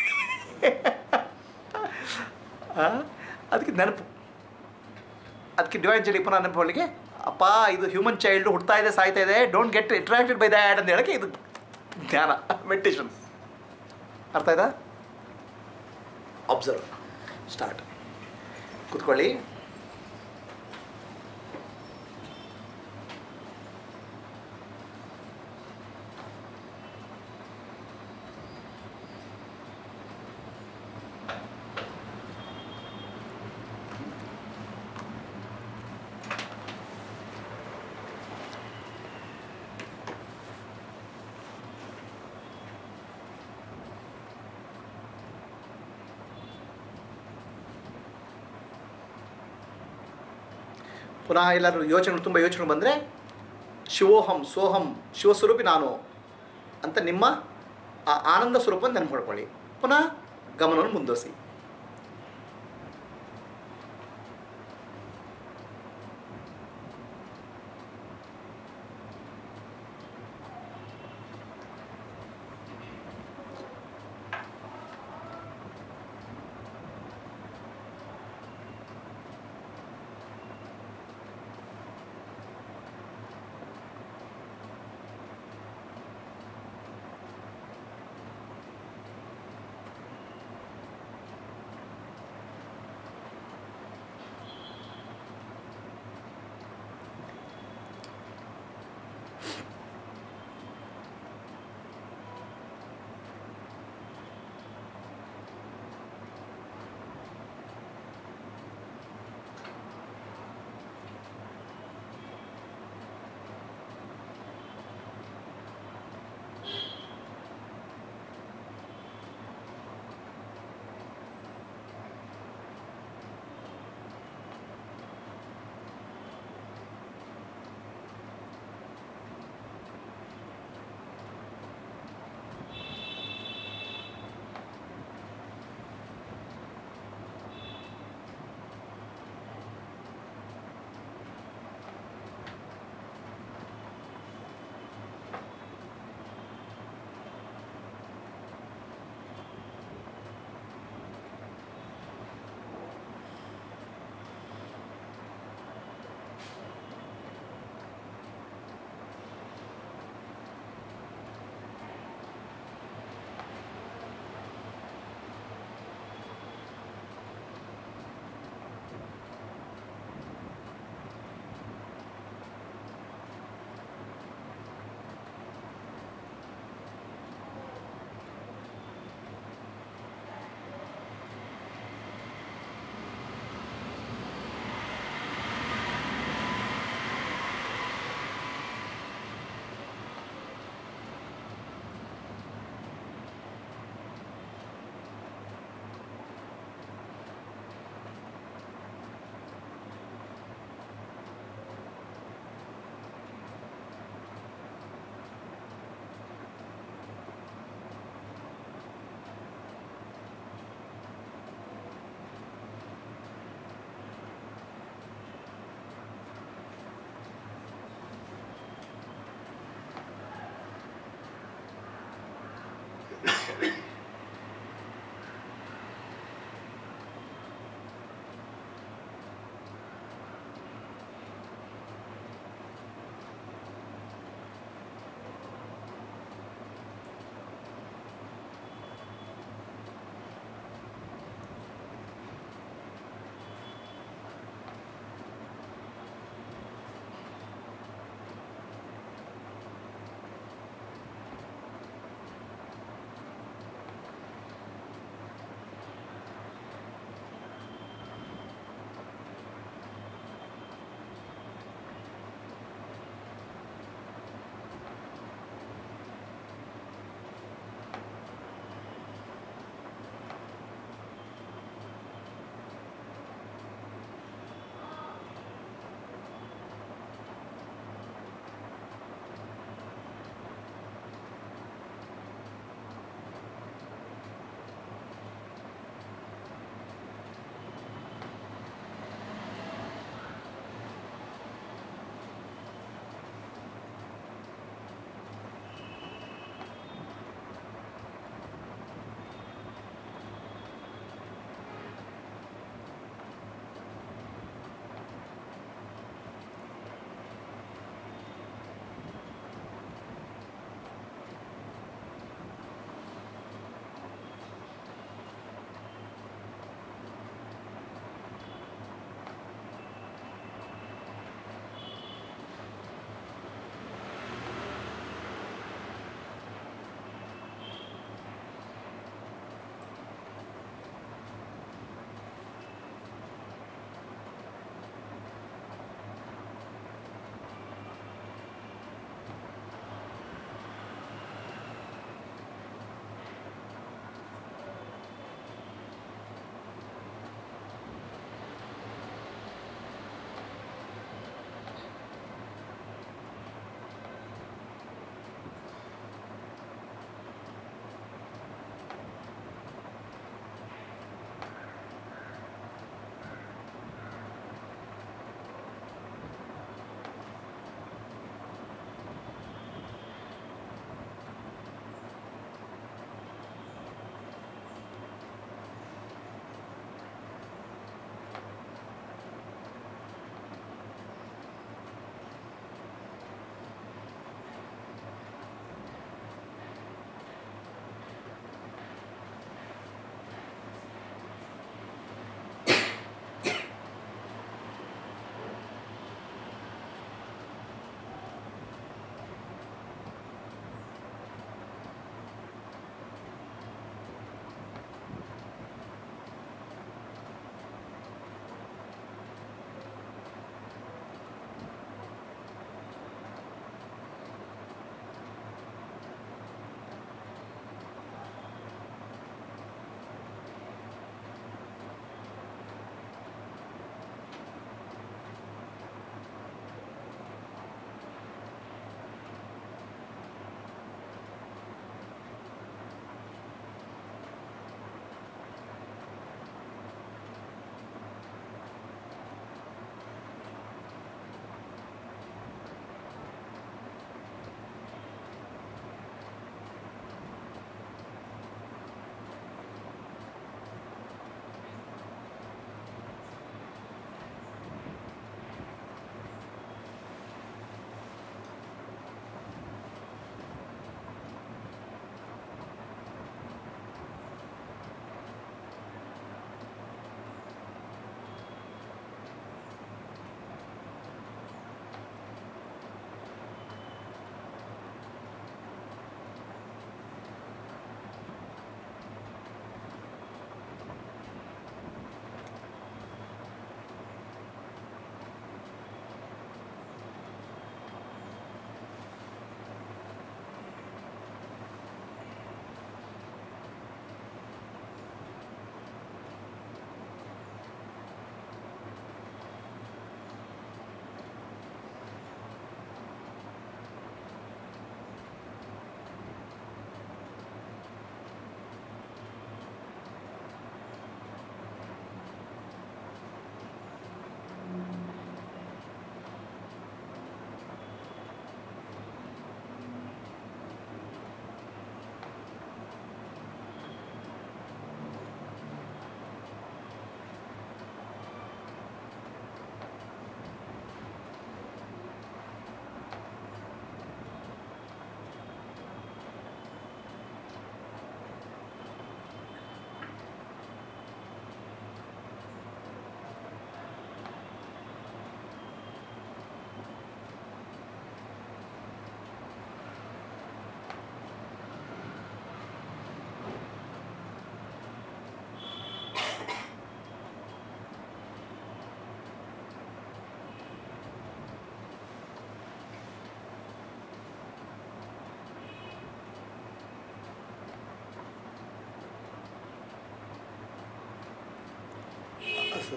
ಆ, ಅದಕ್ಕೆ ನೆನಪು ಅದಕ್ಕೆ ಡಿವೈನ್ ಚೈಲ್ಡ್ ಪುನಃ ನೆನಪು ಮಾಡಲಿಕ್ಕೆ ಅಪ್ಪ ಇದು ಹ್ಯೂಮನ್ ಚೈಲ್ಡ್ ಹುಡ್ತಾ ಇದೆ ಸಾಯ್ತಾ ಇದೆ don't get attracted by that ಅಂತ ಹೇಳಕ್ಕೆ ಇದು ಧ್ಯಾನ ಮೆಡಿಟೇಷನ್ ಅರ್ಥ ಆಯ್ತಾ ಅಬ್ಸರ್ವ್ ಸ್ಟಾರ್ಟ್ ಕೂತ್ಕೊಳ್ಳಿ ಪುನಃ ಎಲ್ಲರೂ ಯೋಚನೆ ತುಂಬ ಯೋಚನೆ ಬಂದರೆ ಶಿವೋಹಂ ಸೋಹಂ ಶಿವಸ್ವರೂಪಿ ನಾನು ಅಂತ ನಿಮ್ಮ ಆ ಆನಂದ ಸ್ವರೂಪ ನೆನಪು ಮಾಡ್ಕೊಳ್ಳಿ ಪುನಃ ಗಮನವನ್ನು ಮುಂದುವರಿಸಿ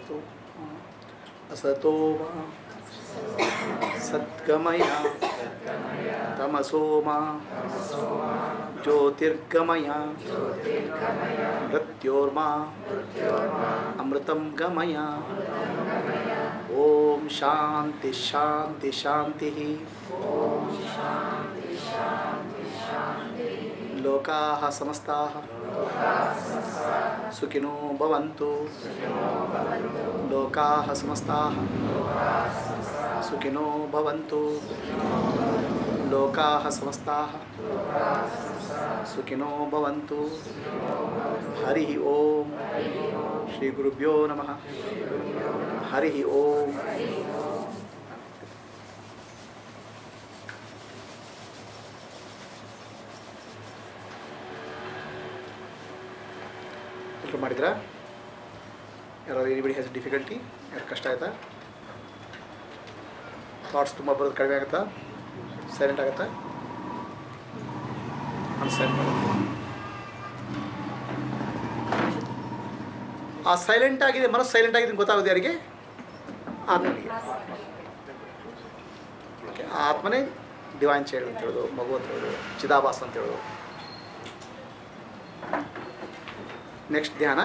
ಅಸತೋ ಅಸತೋ ಮಾ ಸದ್ಗಮಯ ತಮಸೋ ಮಾ ಜ್ಯೋತಿರ್ಗಮಯ ಮೃತ್ಯೋರ್ಮಾ ಅಮೃತಂ ಗಮಯ ಓಂ ಶಾಂತಿ ಶಾಂತಿ ಶಾಂತಿ ಲೋಕಾಃ ಸಮಸ್ತಾಃ ಸುಖಿನೋ ಭವಂತು ಲೋಕಾಃ ಸಮಸ್ತಾಃ ಸುಖಿನೋ ಭವಂತು ಲೋಕಾಃ ಸಮಸ್ತಾಃ ಸುಖಿನೋ ಭವಂತು ಹರಿ ಓಂ ಶ್ರೀ ಗುರುಭ್ಯೋ ನಮಃ ಹರಿ ಓಂ ಎಲ್ಲರೂ ಮಾಡಿದ್ರಾ ಯಾರು ಎನಿಬಡಿ ಹ್ಯಾಸ್ ಡಿಫಿಕಲ್ಟಿ ಯಾರು ಕಷ್ಟ ಆಯ್ತಾ ಥಾಟ್ಸ್ ತುಂಬ ಬರೋದು ಕಡಿಮೆ ಆಗುತ್ತಾ ಸೈಲೆಂಟ್ ಆಗುತ್ತಾ ಅನ್ಸೈಲೆಂಟ್ ಆಗುತ್ತೆ ಆ ಸೈಲೆಂಟ್ ಆಗಿದೆ ಮನಸ್ಸು ಸೈಲೆಂಟ್ ಆಗಿದೆ ಅಂತ ಗೊತ್ತಾಗೋದು ಯಾರಿಗೆ ಆತ್ಮನಿಗೆ ಓಕೆ ಆ ಆತ್ಮನೇ ಡಿವೈನ್ ಚೈಲ್ಡ್ ಅಂತ ಹೇಳೋದು ಮಗು ಅಂತ ಹೇಳೋದು ಚಿದಾಭಾಸ ಅಂತ ಹೇಳೋದು ನೆಕ್ಸ್ಟ್ ಧ್ಯಾನ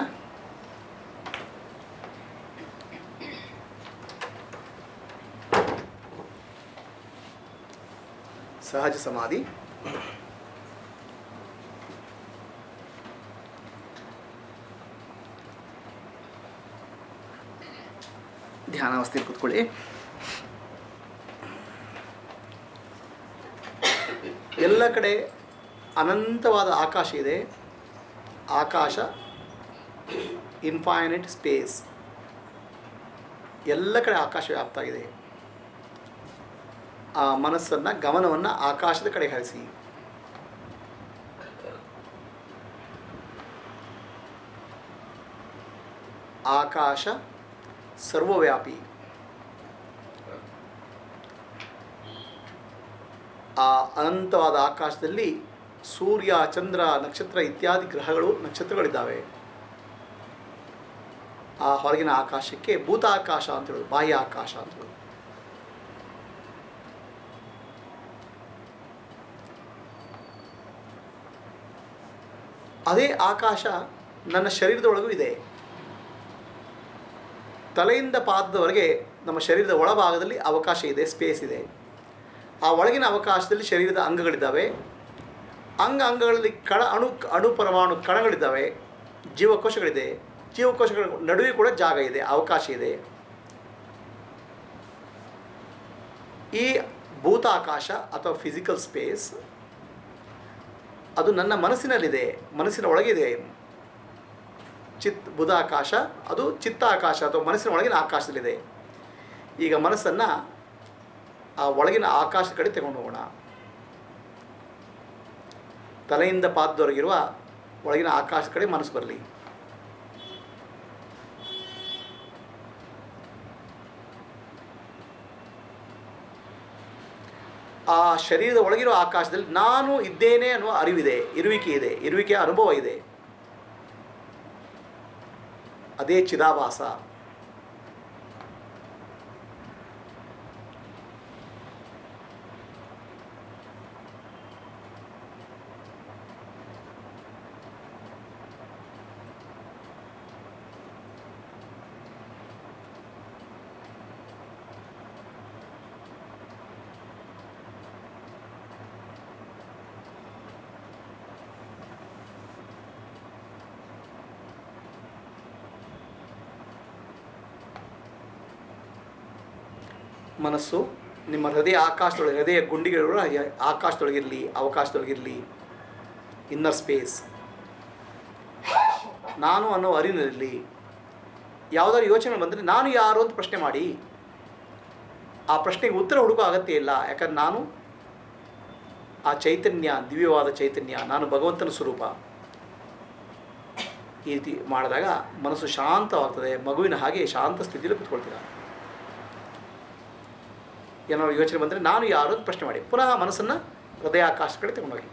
ಸಹಜ ಸಮಾಧಿ ಧ್ಯಾನಾವಸ್ಥೆಯಲ್ಲಿ ಕೂತ್ಕೊಳ್ಳಿ ಎಲ್ಲ ಕಡೆ ಅನಂತವಾದ ಆಕಾಶ ಇದೆ ಆಕಾಶ ಇನ್ಫೈನೈಟ್ ಸ್ಪೇಸ್ ಎಲ್ಲ ಕಡೆ ಆಕಾಶ ವ್ಯಾಪ್ತಾಗಿದೆ ಆ ಮನಸ್ಸನ್ನು ಗಮನವನ್ನು ಆಕಾಶದ ಕಡೆ ಹರಿಸಿ ಆಕಾಶ ಸರ್ವವ್ಯಾಪಿ ಆ ಅನಂತವಾದ ಆಕಾಶದಲ್ಲಿ ಸೂರ್ಯ ಚಂದ್ರ ನಕ್ಷತ್ರ ಇತ್ಯಾದಿ ಗ್ರಹಗಳು ನಕ್ಷತ್ರಗಳಿದ್ದಾವೆ ಆ ಹೊರಗಿನ ಆಕಾಶಕ್ಕೆ ಭೂತ ಆಕಾಶ ಅಂತ ಹೇಳೋದು ಬಾಹ್ಯ ಆಕಾಶ ಅಂತ ಹೇಳೋದು ಅದೇ ಆಕಾಶ ನನ್ನ ಶರೀರದೊಳಗೂ ಇದೆ ತಲೆಯಿಂದ ಪಾದದವರೆಗೆ ನಮ್ಮ ಶರೀರದ ಒಳಭಾಗದಲ್ಲಿ ಅವಕಾಶ ಇದೆ ಸ್ಪೇಸ್ ಇದೆ ಆ ಒಳಗಿನ ಅವಕಾಶದಲ್ಲಿ ಶರೀರದ ಅಂಗಗಳಿದ್ದಾವೆ ಅಂಗ ಅಂಗಗಳಲ್ಲಿ ಕಣ ಅಣು ಅಣು ಪರಮಾಣು ಕಣಗಳಿದ್ದಾವೆ ಜೀವಕೋಶಗಳಿದೆ ಜೀವಕೋಶಗಳ ನಡುವೆ ಕೂಡ ಜಾಗ ಇದೆ ಅವಕಾಶ ಇದೆ ಈ ಭೂತಾಕಾಶ ಅಥವಾ ಫಿಸಿಕಲ್ ಸ್ಪೇಸ್ ಅದು ನನ್ನ ಮನಸ್ಸಿನಲ್ಲಿದೆ ಮನಸ್ಸಿನ ಒಳಗಿದೆ ಚಿತ್ ಬುಧಾಕಾಶ ಅದು ಚಿತ್ತಾಕಾಶ ಅಥವಾ ಮನಸ್ಸಿನ ಒಳಗಿನ ಆಕಾಶದಲ್ಲಿದೆ ಈಗ ಮನಸ್ಸನ್ನು ಆ ಒಳಗಿನ ಆಕಾಶದ ಕಡೆ ತಗೊಂಡು ಹೋಗೋಣ ತಲೆಯಿಂದ ಪಾದದವರೆಗಿರುವ ಒಳಗಿನ ಆಕಾಶದ ಕಡೆ ಮನಸ್ಸು ಬರಲಿ ಆ ಶರೀರದ ಒಳಗಿರೋ ಆಕಾಶದಲ್ಲಿ ನಾನು ಇದ್ದೇನೆ ಅನ್ನುವ ಅರಿವಿದೆ ಇರುವಿಕೆ ಇದೆ ಇರುವಿಕೆಯ ಅನುಭವ ಇದೆ ಅದೇ ಚಿದಾಭಾಸ ಮನಸ್ಸು ನಿಮ್ಮ ಹೃದಯ ಆಕಾಶದೊಳಗೆ ಹೃದಯ ಗುಂಡಿಗಳು ಆಕಾಶದೊಳಗಿರಲಿ ಅವಕಾಶದೊಳಗಿರಲಿ ಇನ್ನರ್ ಸ್ಪೇಸ್ ನಾನು ಅನ್ನೋ ಅರಿವಿನಲ್ಲಿ ಯಾವುದಾದ್ರು ಯೋಚನೆ ಬಂದರೆ ನಾನು ಯಾರು ಅಂತ ಪ್ರಶ್ನೆ ಮಾಡಿ ಆ ಪ್ರಶ್ನೆಗೆ ಉತ್ತರ ಹುಡುಕೋ ಅಗತ್ಯ ಇಲ್ಲ ಯಾಕಂದ್ರೆ ನಾನು ಆ ಚೈತನ್ಯ ದಿವ್ಯವಾದ ಚೈತನ್ಯ ನಾನು ಭಗವಂತನ ಸ್ವರೂಪ ಈ ರೀತಿ ಮಾಡಿದಾಗ ಮನಸ್ಸು ಶಾಂತವಾಗ್ತದೆ ಮಗುವಿನ ಹಾಗೆ ಶಾಂತ ಸ್ಥಿತಿಯಲ್ಲಿ ಕುತ್ಕೊಳ್ತೀರ ಏನಾದ್ರು ಯೋಚನೆ ಬಂದರೆ ನಾನು ಯಾರು ಅಂತ ಪ್ರಶ್ನೆ ಮಾಡಿ ಪುನಃ ಮನಸ್ಸನ್ನು ಹೃದಯಾಕಾಶ ಕಡೆ ತಗೊಂಡೋಗಿ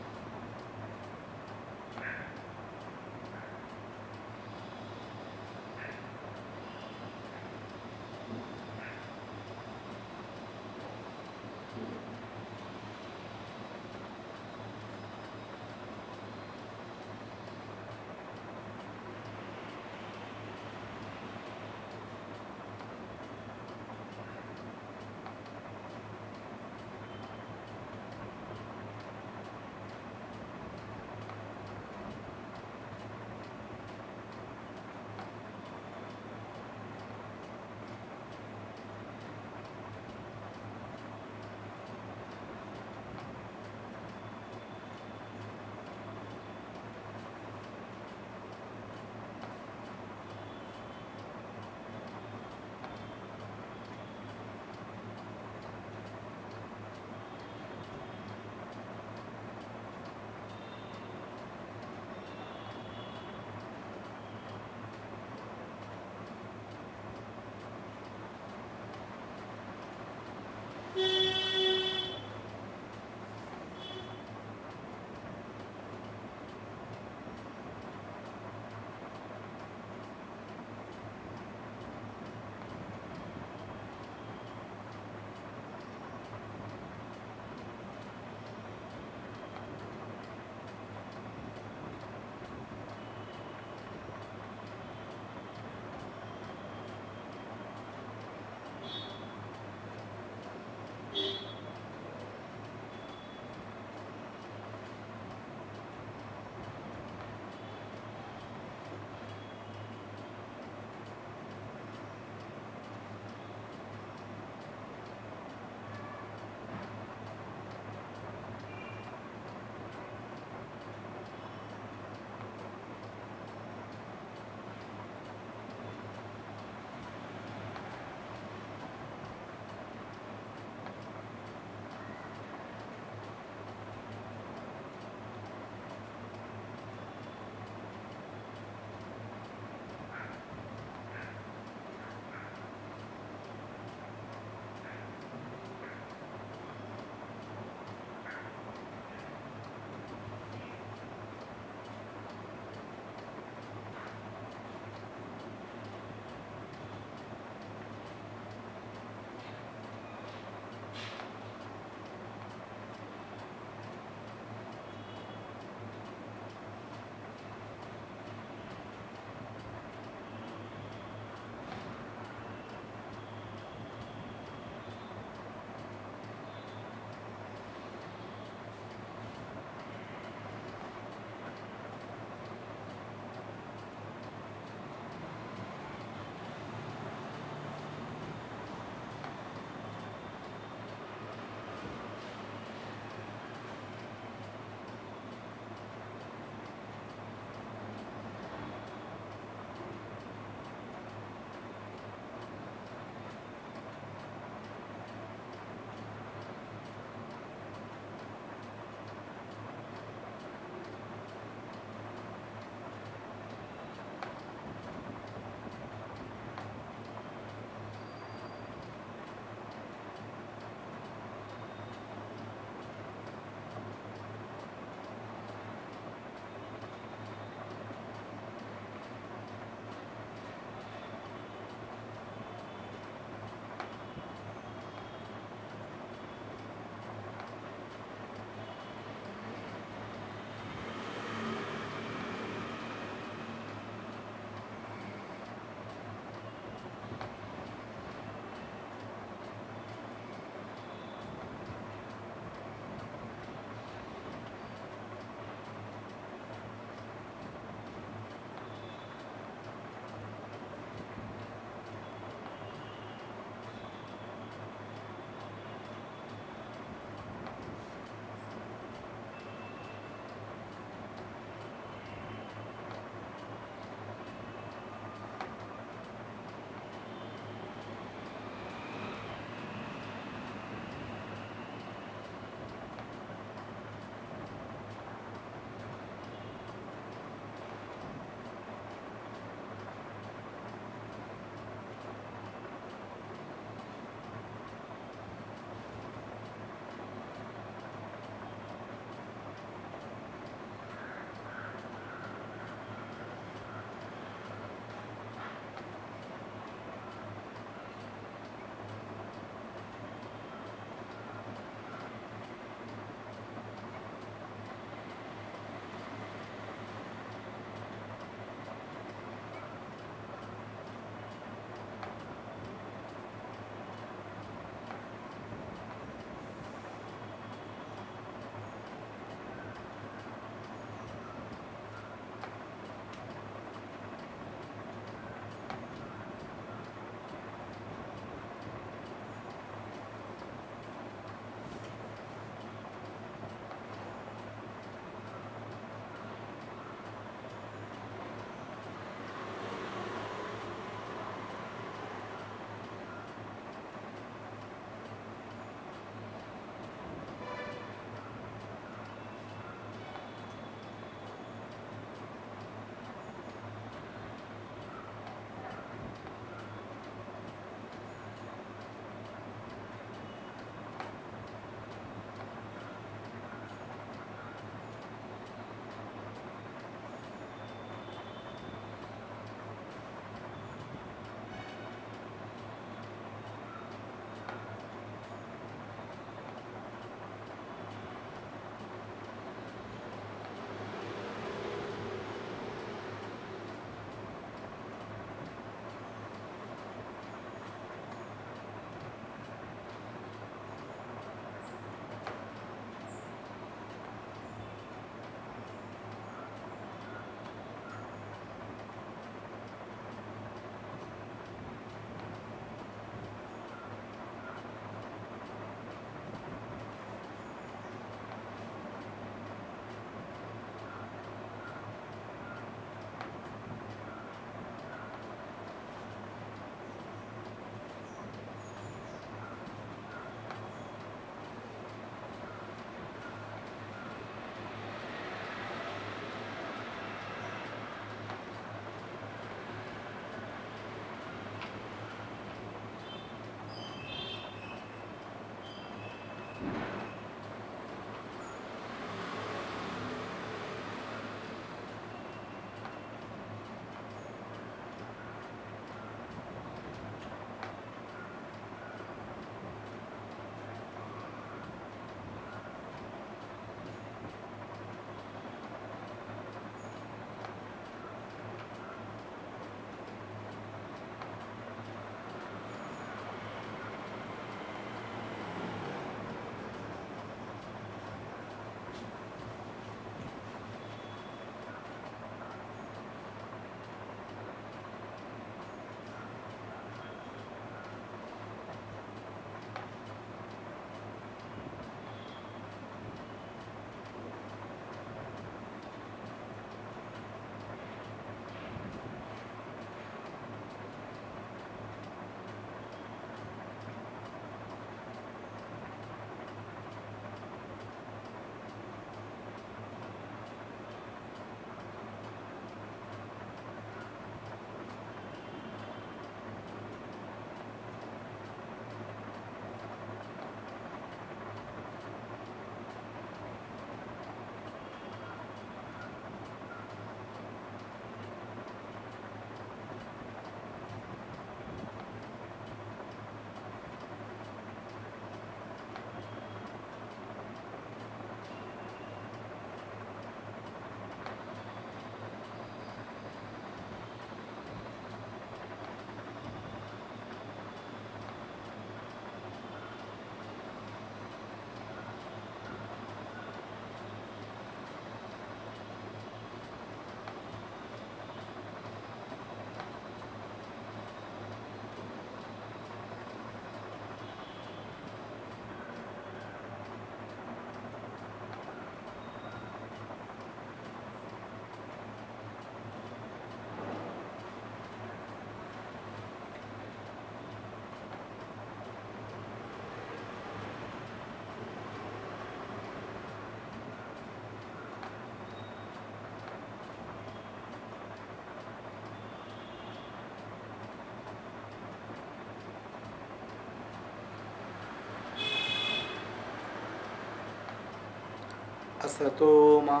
असतो मा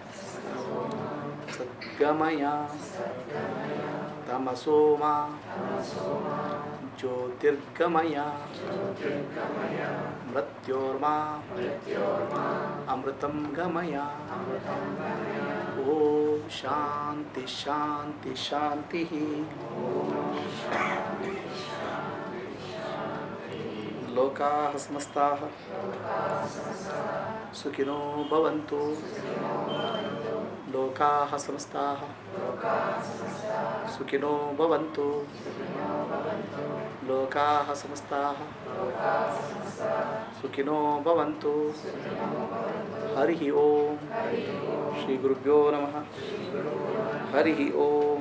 सद्गमय तमसो मा ज्योतिर्गमय मृत्योर्मा अमृतं गमय ॐ शान्ति शान्ति शान्तिः लोकाः समस्ताः सुखिनो भवन्तु लोकाः समस्ताः सुखिनो भवन्तु लोकाः समस्ताः सुखिनो भवन्तु हरिः ॐ श्रीगुरुभ्यो नमः हरिः ॐ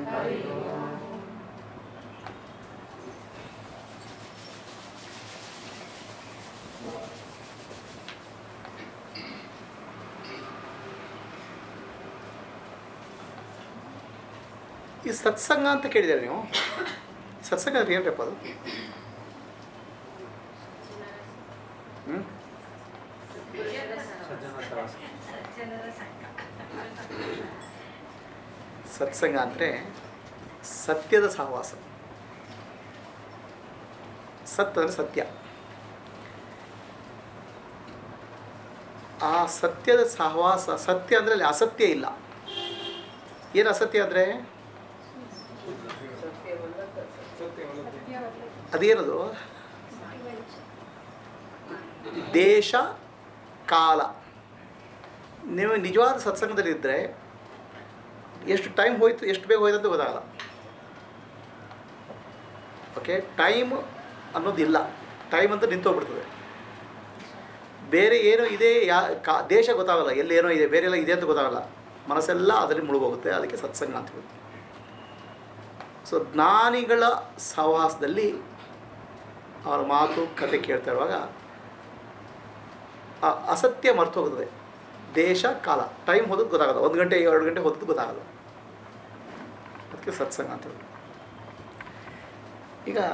ಈ ಸತ್ಸಂಗ ಅಂತ ಕೇಳಿದ್ದಾರೆ ನೀವು ಸತ್ಸಂಗ ಅಂದ್ರೆ ಏನ್ರಪ್ಪ ಅದು ಹ್ಞೂ ಸತ್ಸಂಗ ಅಂದರೆ ಸತ್ಯದ ಸಹವಾಸ ಸತ್ ಅಂದರೆ ಸತ್ಯ ಆ ಸತ್ಯದ ಸಹವಾಸ ಸತ್ಯ ಅಂದರೆ ಅಲ್ಲಿ ಅಸತ್ಯ ಇಲ್ಲ ಏನು ಅಸತ್ಯ ಅಂದರೆ ಅದೇನದು ದೇಶ ಕಾಲ ನೀವು ನಿಜವಾದ ಸತ್ಸಂಗದಲ್ಲಿ ಇದ್ದರೆ ಎಷ್ಟು ಟೈಮ್ ಹೋಯ್ತು ಎಷ್ಟು ಬೇಗ ಹೋಯ್ತು ಅಂತ ಗೊತ್ತಾಗಲ್ಲ ಓಕೆ ಟೈಮ್ ಅನ್ನೋದಿಲ್ಲ ಟೈಮ್ ಅಂತ ನಿಂತೋಗ್ಬಿಡ್ತದೆ ಬೇರೆ ಏನೋ ಇದೆ ಯಾ ಕಾ ದೇಶ ಗೊತ್ತಾಗಲ್ಲ ಎಲ್ಲಿ ಏನೋ ಇದೆ ಬೇರೆ ಎಲ್ಲ ಇದೆ ಅಂತ ಗೊತ್ತಾಗಲ್ಲ ಮನಸ್ಸೆಲ್ಲ ಅದರಲ್ಲಿ ಮುಳುಗೋಗುತ್ತೆ ಅದಕ್ಕೆ ಸತ್ಸಂಗ ಅಂತ ಹೇಳುತ್ತೆ ಸೊ ಜ್ಞಾನಿಗಳ ಸಹವಾಸದಲ್ಲಿ ಅವರ ಮಾತು ಕತೆ ಕೇಳ್ತಾ ಇರುವಾಗ ಆ ಅಸತ್ಯ ಮರ್ತು ಹೋಗುತ್ತದೆ ದೇಶ ಕಾಲ ಟೈಮ್ ಹೋದದ್ದು ಗೊತ್ತಾಗಲ್ಲ ಒಂದು ಗಂಟೆ ಎರಡು ಗಂಟೆ ಹೋದದ್ದು ಗೊತ್ತಾಗಲ್ಲ ಅದಕ್ಕೆ ಸತ್ಸಂಗ ಅಂತ ಹೇಳಿ ಈಗ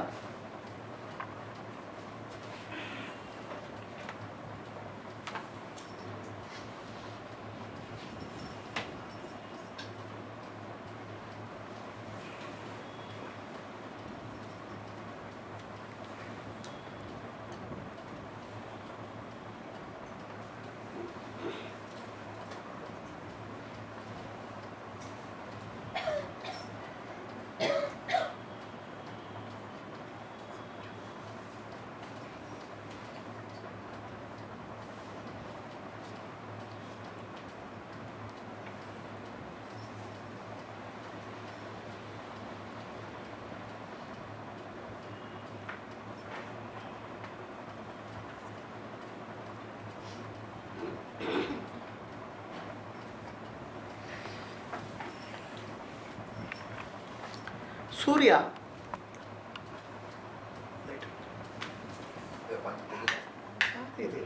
ಸೂರ್ಯ ಇದೆ.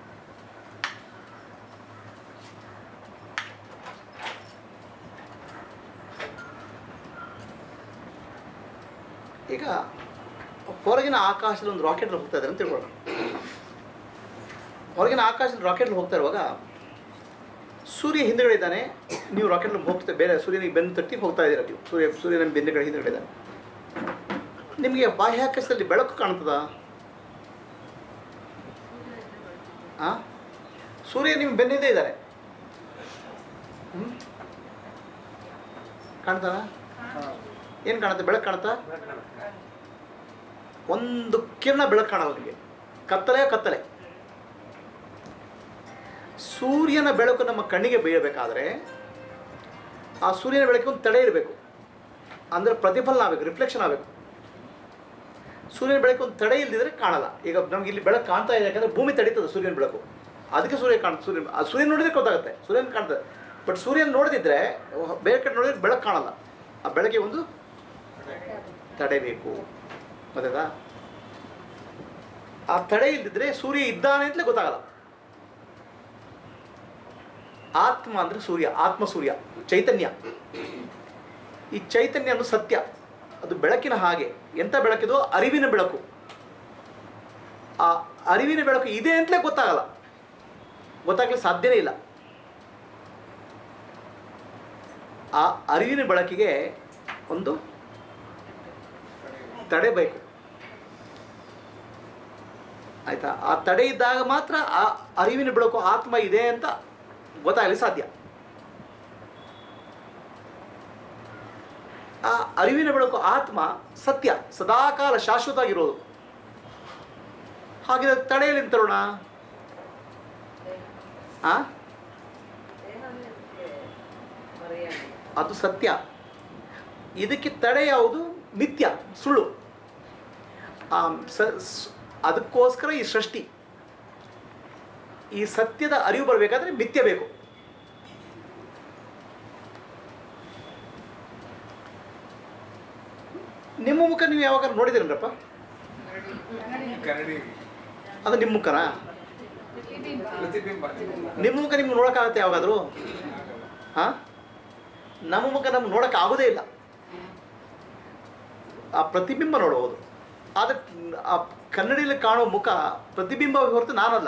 ಈಗ ಹೊರಗಿನ ಆಕಾಶದಲ್ಲಿ ಒಂದು ರಾಕೆಟ್ ಹೋಗ್ತಾ ಇದ್ದಾರೆ ಅಂತ ತಿಳ್ಕೊಳ್ಳೋಣ ಹೊರಗಿನ ಆಕಾಶದಲ್ಲಿ ರಾಕೆಟ್ ಹೋಗ್ತಾ ಇರುವಾಗ ಸೂರ್ಯ ಹಿಂದುಗಡೆ ಇದ್ದಾನೆ ನೀವು ರಾಕೆಟ್ ಹೋಗ್ತಾ ಬೇರೆ ಸೂರ್ಯನಿಗೆ ಬೆನ್ನು ತಟ್ಟಿ ಹೋಗ್ತಾ ಇದ್ದೀರಾ ನೀವು ಸೂರ್ಯ ಸೂರ್ಯನ ಬೆನ್ನುಗಡೆ ಹಿಂದುಗಡೆ ಇದ್ದಾನೆ ನಿಮಗೆ ಬಾಹ್ಯಾಕಾಶದಲ್ಲಿ ಬೆಳಕು ಕಾಣ್ತದಾ ಆ ಸೂರ್ಯ ನಿಮ್ಮ ಬೆನ್ನಿಂದ ಇದ್ದಾರೆ ಹ್ಞೂ ಕಾಣ್ತಾನ ಏನು ಕಾಣುತ್ತೆ ಬೆಳಕು ಕಾಣುತ್ತಾ ಒಂದು ಕಿರಣ ಬೆಳಕು ಕಾಣೋದು ನಿಮಗೆ ಕತ್ತಲೆ ಕತ್ತಲೆ ಸೂರ್ಯನ ಬೆಳಕು ನಮ್ಮ ಕಣ್ಣಿಗೆ ಬೀಳಬೇಕಾದ್ರೆ ಆ ಸೂರ್ಯನ ಬೆಳಕಿಗೆ ಒಂದು ತಡೆ ಇರಬೇಕು ಅಂದರೆ ಪ್ರತಿಫಲನ ಆಗಬೇಕು ರಿಫ್ಲೆಕ್ಷನ್ ಆಗಬೇಕು ಸೂರ್ಯನ ಬೆಳಕು ಒಂದು ತಡೆ ಇಲ್ಲದಿದ್ರೆ ಕಾಣಲ್ಲ ಈಗ ನಮ್ಗೆ ಇಲ್ಲಿ ಬೆಳಕು ಕಾಣ್ತಾ ಇದೆ ಯಾಕಂದರೆ ಭೂಮಿ ತಡೀತದೆ ಸೂರ್ಯನ ಬೆಳಕು ಅದಕ್ಕೆ ಸೂರ್ಯ ಕಾಣ ಸೂರ್ಯನ ಆ ಸೂರ್ಯನ ನೋಡಿದ್ರೆ ಗೊತ್ತಾಗುತ್ತೆ ಸೂರ್ಯನ ಕಾಣ್ತದೆ ಬಟ್ ಸೂರ್ಯನ ನೋಡದಿದ್ರೆ ಬೇರೆ ಕಡೆ ನೋಡಿದ್ರೆ ಬೆಳಕು ಕಾಣಲ್ಲ ಆ ಬೆಳಕಿಗೆ ಒಂದು ತಡೆ ಬೇಕು ಗೊತ್ತಾಯ್ತಾ ಆ ತಡೆ ಇಲ್ದಿದ್ರೆ ಸೂರ್ಯ ಇದ್ದಾನೆ ಅಂತಲೇ ಗೊತ್ತಾಗಲ್ಲ ಆತ್ಮ ಅಂದರೆ ಸೂರ್ಯ ಆತ್ಮ ಸೂರ್ಯ ಚೈತನ್ಯ ಈ ಚೈತನ್ಯ ಅನ್ನೋದು ಸತ್ಯ ಅದು ಬೆಳಕಿನ ಹಾಗೆ ಎಂಥ ಬೆಳಕಿದು ಅರಿವಿನ ಬೆಳಕು ಆ ಅರಿವಿನ ಬೆಳಕು ಇದೆ ಅಂತಲೇ ಗೊತ್ತಾಗಲ್ಲ ಗೊತ್ತಾಗ್ಲಿಕ್ಕೆ ಸಾಧ್ಯನೇ ಇಲ್ಲ ಆ ಅರಿವಿನ ಬೆಳಕಿಗೆ ಒಂದು ತಡೆ ಬೇಕು ಆಯ್ತಾ ಆ ತಡೆ ಇದ್ದಾಗ ಮಾತ್ರ ಆ ಅರಿವಿನ ಬೆಳಕು ಆತ್ಮ ಇದೆ ಅಂತ ಗೊತ್ತಾಗಲಿ ಸಾಧ್ಯ ಆ ಅರಿವಿನ ಬೆಳಕು ಆತ್ಮ ಸತ್ಯ ಸದಾಕಾಲ ಶಾಶ್ವತ ಆಗಿರೋದು ಹಾಗಿದ್ರೆ ತಡೆಯಲ್ಲಿ ತರೋಣ ಆ ದೇಹನೇ ಅದಕ್ಕೆ ಮರೆಯಾಗಿ ಅದು ಸತ್ಯ ಇದಕ್ಕೆ ತಡೆ ಯಾವುದು ಮಿಥ್ಯ ಸುಳ್ಳು ಆ, ಸ- ಸ್- ಅದಕ್ಕೋಸ್ಕರ ಈ ಸೃಷ್ಟಿ ಈ ಸತ್ಯದ ಅರಿವು ಬರಬೇಕಾದ್ರೆ ಮಿಥ್ಯ ಬೇಕು ನಿಮ್ಮ ಮುಖ ನೀವು ಯಾವಾಗ ನೋಡಿದಿರಪ್ಪ ಕನ್ನಡಿ ಅದು ನಿಮ್ಮ ಮುಖನಾ ಪ್ರತಿಬಿಂಬ ನಿಮ್ಮ ಮುಖ ನಿಮ್ಗೆ ನೋಡೋಕ್ಕಾಗತ್ತೆ ಯಾವಾಗಾದರೂ ಹಾಂ ನಮ್ಮ ಮುಖ ನಮ್ಗೆ ನೋಡೋಕೆ ಆಗೋದೇ ಇಲ್ಲ ಆ ಪ್ರತಿಬಿಂಬ ನೋಡಬಹುದು ಆದರೆ ಆ ಕನ್ನಡಿಯಲ್ಲಿ ಕಾಣೋ ಮುಖ ಪ್ರತಿಬಿಂಬ ಹೊರತು ನಾನಲ್ಲ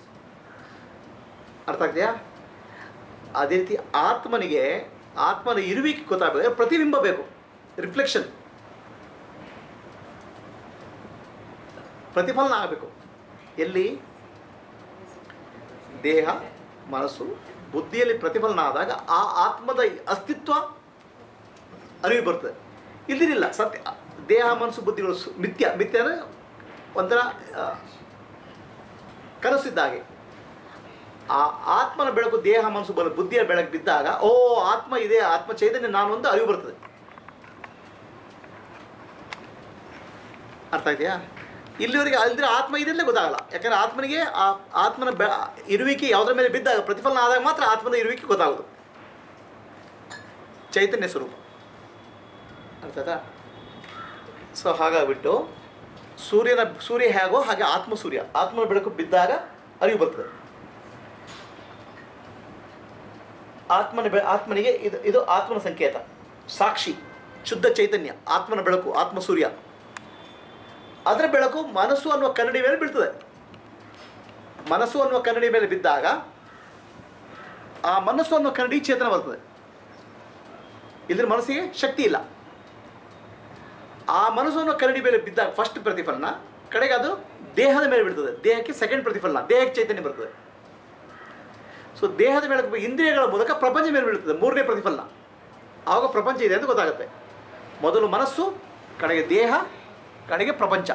ಅರ್ಥ ಆಗ್ತೀಯಾ ಅದೇ ರೀತಿ ಆತ್ಮನಿಗೆ ಆತ್ಮನ ಇರುವಿಕೆ ಗೊತ್ತಾಗಬೇಕು ಪ್ರತಿಬಿಂಬ ಬೇಕು ರಿಫ್ಲೆಕ್ಷನ್ ಪ್ರತಿಫಲನ ಆಗಬೇಕು ಎಲ್ಲಿ ದೇಹ ಮನಸ್ಸು ಬುದ್ಧಿಯಲ್ಲಿ ಪ್ರತಿಫಲನ ಆದಾಗ ಆ ಆತ್ಮದ ಅಸ್ತಿತ್ವ ಅರಿವು ಬರ್ತದೆ ಇಲ್ದಿರಿಲ್ಲ ಸತ್ಯ ದೇಹ ಮನಸ್ಸು ಬುದ್ಧಿಗಳು ಸು- ಮಿಥ್ಯ ಮಿಥ್ಯ ಅಂದರೆ ಒಂಥರ ಆ, ಕನಸಿದ್ದ ಹಾಗೆ ಆ ಆತ್ಮನ ಬೆಳಕು ದೇಹ ಮನಸ್ಸು ಬಲ ಬುದ್ಧಿಯ ಬೆಳಕು ಬಿದ್ದಾಗ ಓ ಆತ್ಮ ಇದೆ ಆತ್ಮ ಚೈತನ್ಯ ನಾನು ಅಂತ ಅರಿವು ಬರ್ತದೆ ಅರ್ಥ ಇದೆಯಾ ಇಲ್ಲಿವರೆಗೆ ಅಲ್ದ್ರೆ ಆತ್ಮ ಇದೆಲ್ಲೇ ಗೊತ್ತಾಗಲ್ಲ ಯಾಕಂದ್ರೆ ಆತ್ಮನಿಗೆ ಆ ಆತ್ಮನ ಬೆ ಇರುವಿಕೆ ಯಾವುದರ ಮೇಲೆ ಬಿದ್ದಾಗ ಪ್ರತಿಫಲನ ಆದಾಗ ಮಾತ್ರ ಆತ್ಮನ ಇರುವಿಕೆ ಗೊತ್ತಾಗೋದು ಚೈತನ್ಯ ಸ್ವರೂಪ ಅರ್ಥ ಆಯ್ತಾ ಸೊ ಹಾಗಾಗ್ಬಿಟ್ಟು ಸೂರ್ಯನ ಸೂರ್ಯ ಹೇಗೋ ಹಾಗೆ ಆತ್ಮ ಸೂರ್ಯ ಆತ್ಮನ ಬೆಳಕು ಬಿದ್ದಾಗ ಅರಿವು ಬರ್ತದೆ ಆತ್ಮನ ಬೆ ಆತ್ಮನಿಗೆ ಇದು ಇದು ಆತ್ಮನ ಸಂಕೇತ ಸಾಕ್ಷಿ ಶುದ್ಧ ಚೈತನ್ಯ ಆತ್ಮನ ಬೆಳಕು ಆತ್ಮ ಸೂರ್ಯ ಅದರ ಬೆಳಕು ಮನಸ್ಸು ಅನ್ನುವ ಕನ್ನಡಿ ಮೇಲೆ ಬೀಳ್ತದೆ ಮನಸ್ಸು ಅನ್ನುವ ಕನ್ನಡಿ ಮೇಲೆ ಬಿದ್ದಾಗ ಆ ಮನಸ್ಸು ಅನ್ನುವ ಕನ್ನಡಿ ಚೇತನ ಬರ್ತದೆ ಇದ್ರ ಮನಸ್ಸಿಗೆ ಶಕ್ತಿ ಇಲ್ಲ ಆ ಮನಸ್ಸು ಅನ್ನೋ ಕನ್ನಡಿ ಮೇಲೆ ಬಿದ್ದಾಗ ಫಸ್ಟ್ ಪ್ರತಿಫಲನ ಕಡೆಗೆ ಅದು ದೇಹದ ಮೇಲೆ ಬೀಳ್ತದೆ ದೇಹಕ್ಕೆ ಸೆಕೆಂಡ್ ಪ್ರತಿಫಲನ ದೇಹಕ್ಕೆ ಚೈತನ್ಯ ಬರ್ತದೆ ಸೊ ದೇಹದ ಬೆಳಕು ಇಂದ್ರಿಯಗಳ ಮೂಲಕ ಪ್ರಪಂಚ ಮೇಲೆ ಬೀಳ್ತದೆ ಮೂರನೇ ಪ್ರತಿಫಲನ ಆವಾಗ ಪ್ರಪಂಚ ಇದೆ ಅಂತ ಗೊತ್ತಾಗುತ್ತೆ ಮೊದಲು ಮನಸ್ಸು ಕಡೆಗೆ ದೇಹ ಕಡೆಗೆ ಪ್ರಪಂಚ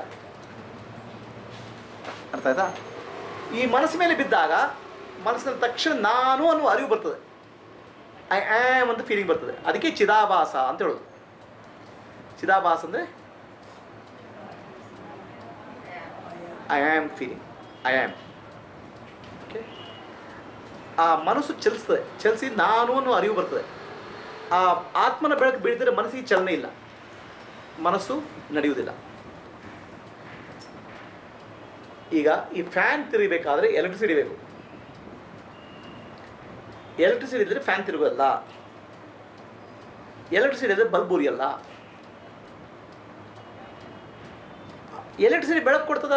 ಅರ್ಥ ಆಯ್ತಾ ಈ ಮನಸ್ಸು ಮೇಲೆ ಬಿದ್ದಾಗ ಮನಸ್ಸಿನ ತಕ್ಷಣ ನಾನು ಅನ್ನುವ ಅರಿವು ಬರ್ತದೆ ಐ ಆಮ್ ಅಂತ ಫೀಲಿಂಗ್ ಬರ್ತದೆ ಅದಕ್ಕೆ ಚಿದಾಭಾಸ ಅಂತ ಹೇಳೋದು ಚಿದಾಭಾಸ ಅಂದರೆ I am feeling I am okay ಆ ಮನಸ್ಸು ಚಲಿಸ್ತದೆ ಚಲಿಸಿ ನಾನು ಅನ್ನೋ ಅರಿವು ಬರ್ತದೆ ಆ ಆತ್ಮನ ಬೆಳಕು ಬೀಳಿದರೆ ಮನಸ್ಸಿಗೆ ಚಲನೆ ಇಲ್ಲ ಮನಸ್ಸು ನಡೆಯುವುದಿಲ್ಲ ಈಗ ಈ ಫ್ಯಾನ್ ತಿರುಗಬೇಕಾದ್ರೆ ಎಲೆಕ್ಟ್ರಿಸಿಟಿ ಬೇಕು ಎಲೆಕ್ಟ್ರಿಸಿಟಿ ಇದ್ದರೆ ಫ್ಯಾನ್ ತಿರುಗೋಲ್ಲ ಎಲೆಕ್ಟ್ರಿಸಿಟಿ ಇದ್ದರೆ ಬಲ್ಬ್ ಉರಿಯಲ್ಲ ಎಲೆಕ್ಟ್ರಿಸಿಟಿ ಬೆಳಕು ಕೊಡ್ತದ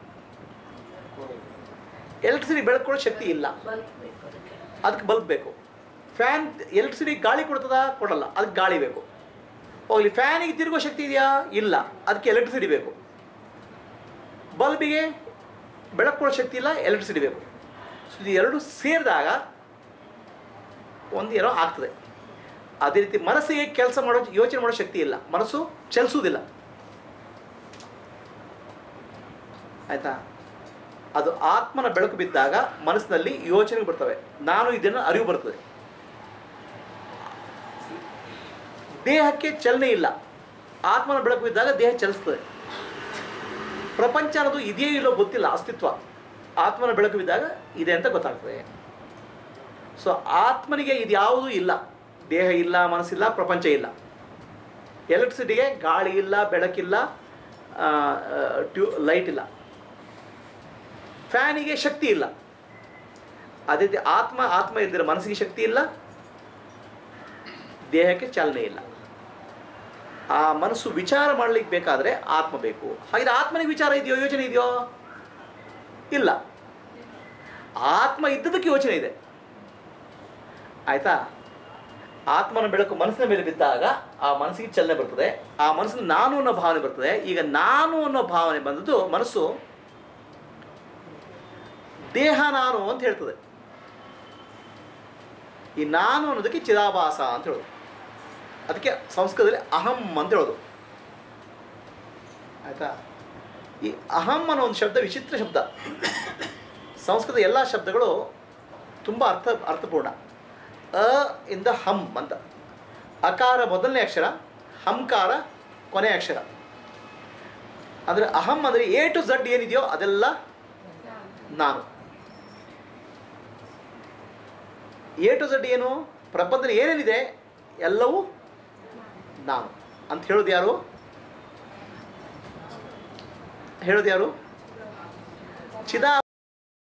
ಎಲೆಕ್ಟ್ರಿಸಿಟಿ ಬೆಳಕು ಕೊಡೋ ಶಕ್ತಿ ಇಲ್ಲ ಬಲ್ಬ್ ಬೇಕು ಅದಕ್ಕೆ ಅದಕ್ಕೆ ಬಲ್ಬ್ ಬೇಕು ಫ್ಯಾನ್ ಎಲೆಕ್ಟ್ರಿಸಿಟಿ ಗಾಳಿ ಕೊಡ್ತದ ಕೊಡಲ್ಲ ಅದಕ್ಕೆ ಗಾಳಿ ಬೇಕು ಹೋಗ್ಲಿ ಫ್ಯಾನಿಗೆ ತಿರುಗೋ ಶಕ್ತಿ ಇದೆಯಾ ಇಲ್ಲ ಅದಕ್ಕೆ ಎಲೆಕ್ಟ್ರಿಸಿಟಿ ಬೇಕು ಬಲ್ಬಿಗೆ ಬೆಳಕು ಕೊಡೋ ಶಕ್ತಿ ಇಲ್ಲ ಎಲೆಕ್ಟ್ರಿಸಿಟಿ ಬೇಕು ಸೊ ಇದು ಎರಡು ಸೇರಿದಾಗ ಒಂದು ಏನೋ ಆಗ್ತದೆ ಅದೇ ರೀತಿ ಮನಸ್ಸಿಗೆ ಕೆಲಸ ಮಾಡೋ ಯೋಚನೆ ಮಾಡೋ ಶಕ್ತಿ ಇಲ್ಲ ಮನಸ್ಸು ಚಲಿಸುವುದಿಲ್ಲ ಆಯ್ತಾ ಅದು ಆತ್ಮನ ಬೆಳಕು ಬಿದ್ದಾಗ ಮನಸ್ಸಿನಲ್ಲಿ ಯೋಚನೆ ಬರ್ತವೆ ನಾನು ಇದನ್ನು ಅರಿವು ಬರ್ತದೆ ದೇಹಕ್ಕೆ ಚಲನೆ ಇಲ್ಲ ಆತ್ಮನ ಬೆಳಕು ಬಿದ್ದಾಗ ದೇಹ ಚಲಿಸ್ತದೆ ಪ್ರಪಂಚ ಅನ್ನೋದು ಇದೆಯೋ ಇಲ್ಲೋ ಗೊತ್ತಿಲ್ಲ ಅಸ್ತಿತ್ವ ಆತ್ಮನ ಬೆಳಕು ಬಿದ್ದಾಗ ಇದೆ ಅಂತ ಗೊತ್ತಾಗ್ತದೆ ಸೊ ಆತ್ಮನಿಗೆ ಇದು ಯಾವುದೂ ಇಲ್ಲ ದೇಹ ಇಲ್ಲ ಮನಸ್ಸಿಲ್ಲ ಪ್ರಪಂಚ ಇಲ್ಲ ಎಲೆಕ್ಟ್ರಿಸಿಟಿಗೆ ಗಾಳಿ ಇಲ್ಲ ಬೆಳಕಿಲ್ಲ ಆ, ಆ, ಟ್ಯೂ ಲೈಟ್ ಇಲ್ಲ ಫ್ಯಾನಿಗೆ ಶಕ್ತಿ ಇಲ್ಲ ಅದೇ ರೀತಿ ಆತ್ಮ ಆತ್ಮ ಇದ್ದರೆ ಮನಸ್ಸಿಗೆ ಶಕ್ತಿ ಇಲ್ಲ ದೇಹಕ್ಕೆ ಚಾಲನೆ ಇಲ್ಲ ಆ ಮನಸ್ಸು ವಿಚಾರ ಮಾಡ್ಲಿಕ್ಕೆ ಬೇಕಾದರೆ ಆತ್ಮ ಬೇಕು ಹಾಗಿದ್ರೆ ಆತ್ಮನಿಗೆ ವಿಚಾರ ಇದೆಯೋ ಯೋಚನೆ ಇದೆಯೋ ಇಲ್ಲ ಆತ್ಮ ಇದ್ದದಕ್ಕೆ ಯೋಚನೆ ಇದೆ ಆಯ್ತಾ ಆತ್ಮನ ಬೆಳಕು ಮನಸ್ಸಿನ ಮೇಲೆ ಬಿದ್ದಾಗ ಆ ಮನಸ್ಸಿಗೆ ಚಲನೆ ಬರ್ತದೆ ಆ ಮನಸ್ಸಿನ ನಾನು ಅನ್ನೋ ಭಾವನೆ ಬರ್ತದೆ ಈಗ ನಾನು ಅನ್ನೋ ಭಾವನೆ ಬಂದದ್ದು ಮನಸ್ಸು ದೇಹ ನಾನು ಅಂತ ಹೇಳ್ತದೆ ಈ ನಾನು ಅನ್ನೋದಕ್ಕೆ ಚಿದಾಭಾಸ ಅಂತ ಹೇಳೋದು ಅದಕ್ಕೆ ಸಂಸ್ಕೃತದಲ್ಲಿ ಅಹಂ ಅಂತ ಹೇಳೋದು ಆಯಿತಾ ಈ ಅಹಂ ಅನ್ನೋ ಒಂದು ಶಬ್ದ ವಿಚಿತ್ರ ಶಬ್ದ ಸಂಸ್ಕೃತ ಎಲ್ಲ ಶಬ್ದಗಳು ತುಂಬ ಅರ್ಥ ಅರ್ಥಪೂರ್ಣ ಅ ಇಂದ ಹಮ್ ಅಂತ ಅಕಾರ ಮೊದಲನೇ ಅಕ್ಷರ ಹಂಕಾರ ಕೊನೆ ಅಕ್ಷರ ಅಂದರೆ ಅಹಂ ಅಂದರೆ ಎ ಟು ಝಡ್ ಏನಿದೆಯೋ ಅದೆಲ್ಲ ನಾನು ಎ ಟು ಝಡ್ ಏನು ಪ್ರಪಂಚದಲ್ಲಿ ಏನೇನಿದೆ ಎಲ್ಲವೂ ನಾನು ಅಂತ ಹೇಳೋದು ಯಾರು ಹೇಳೋದು ಯಾರು ಚಿದಾ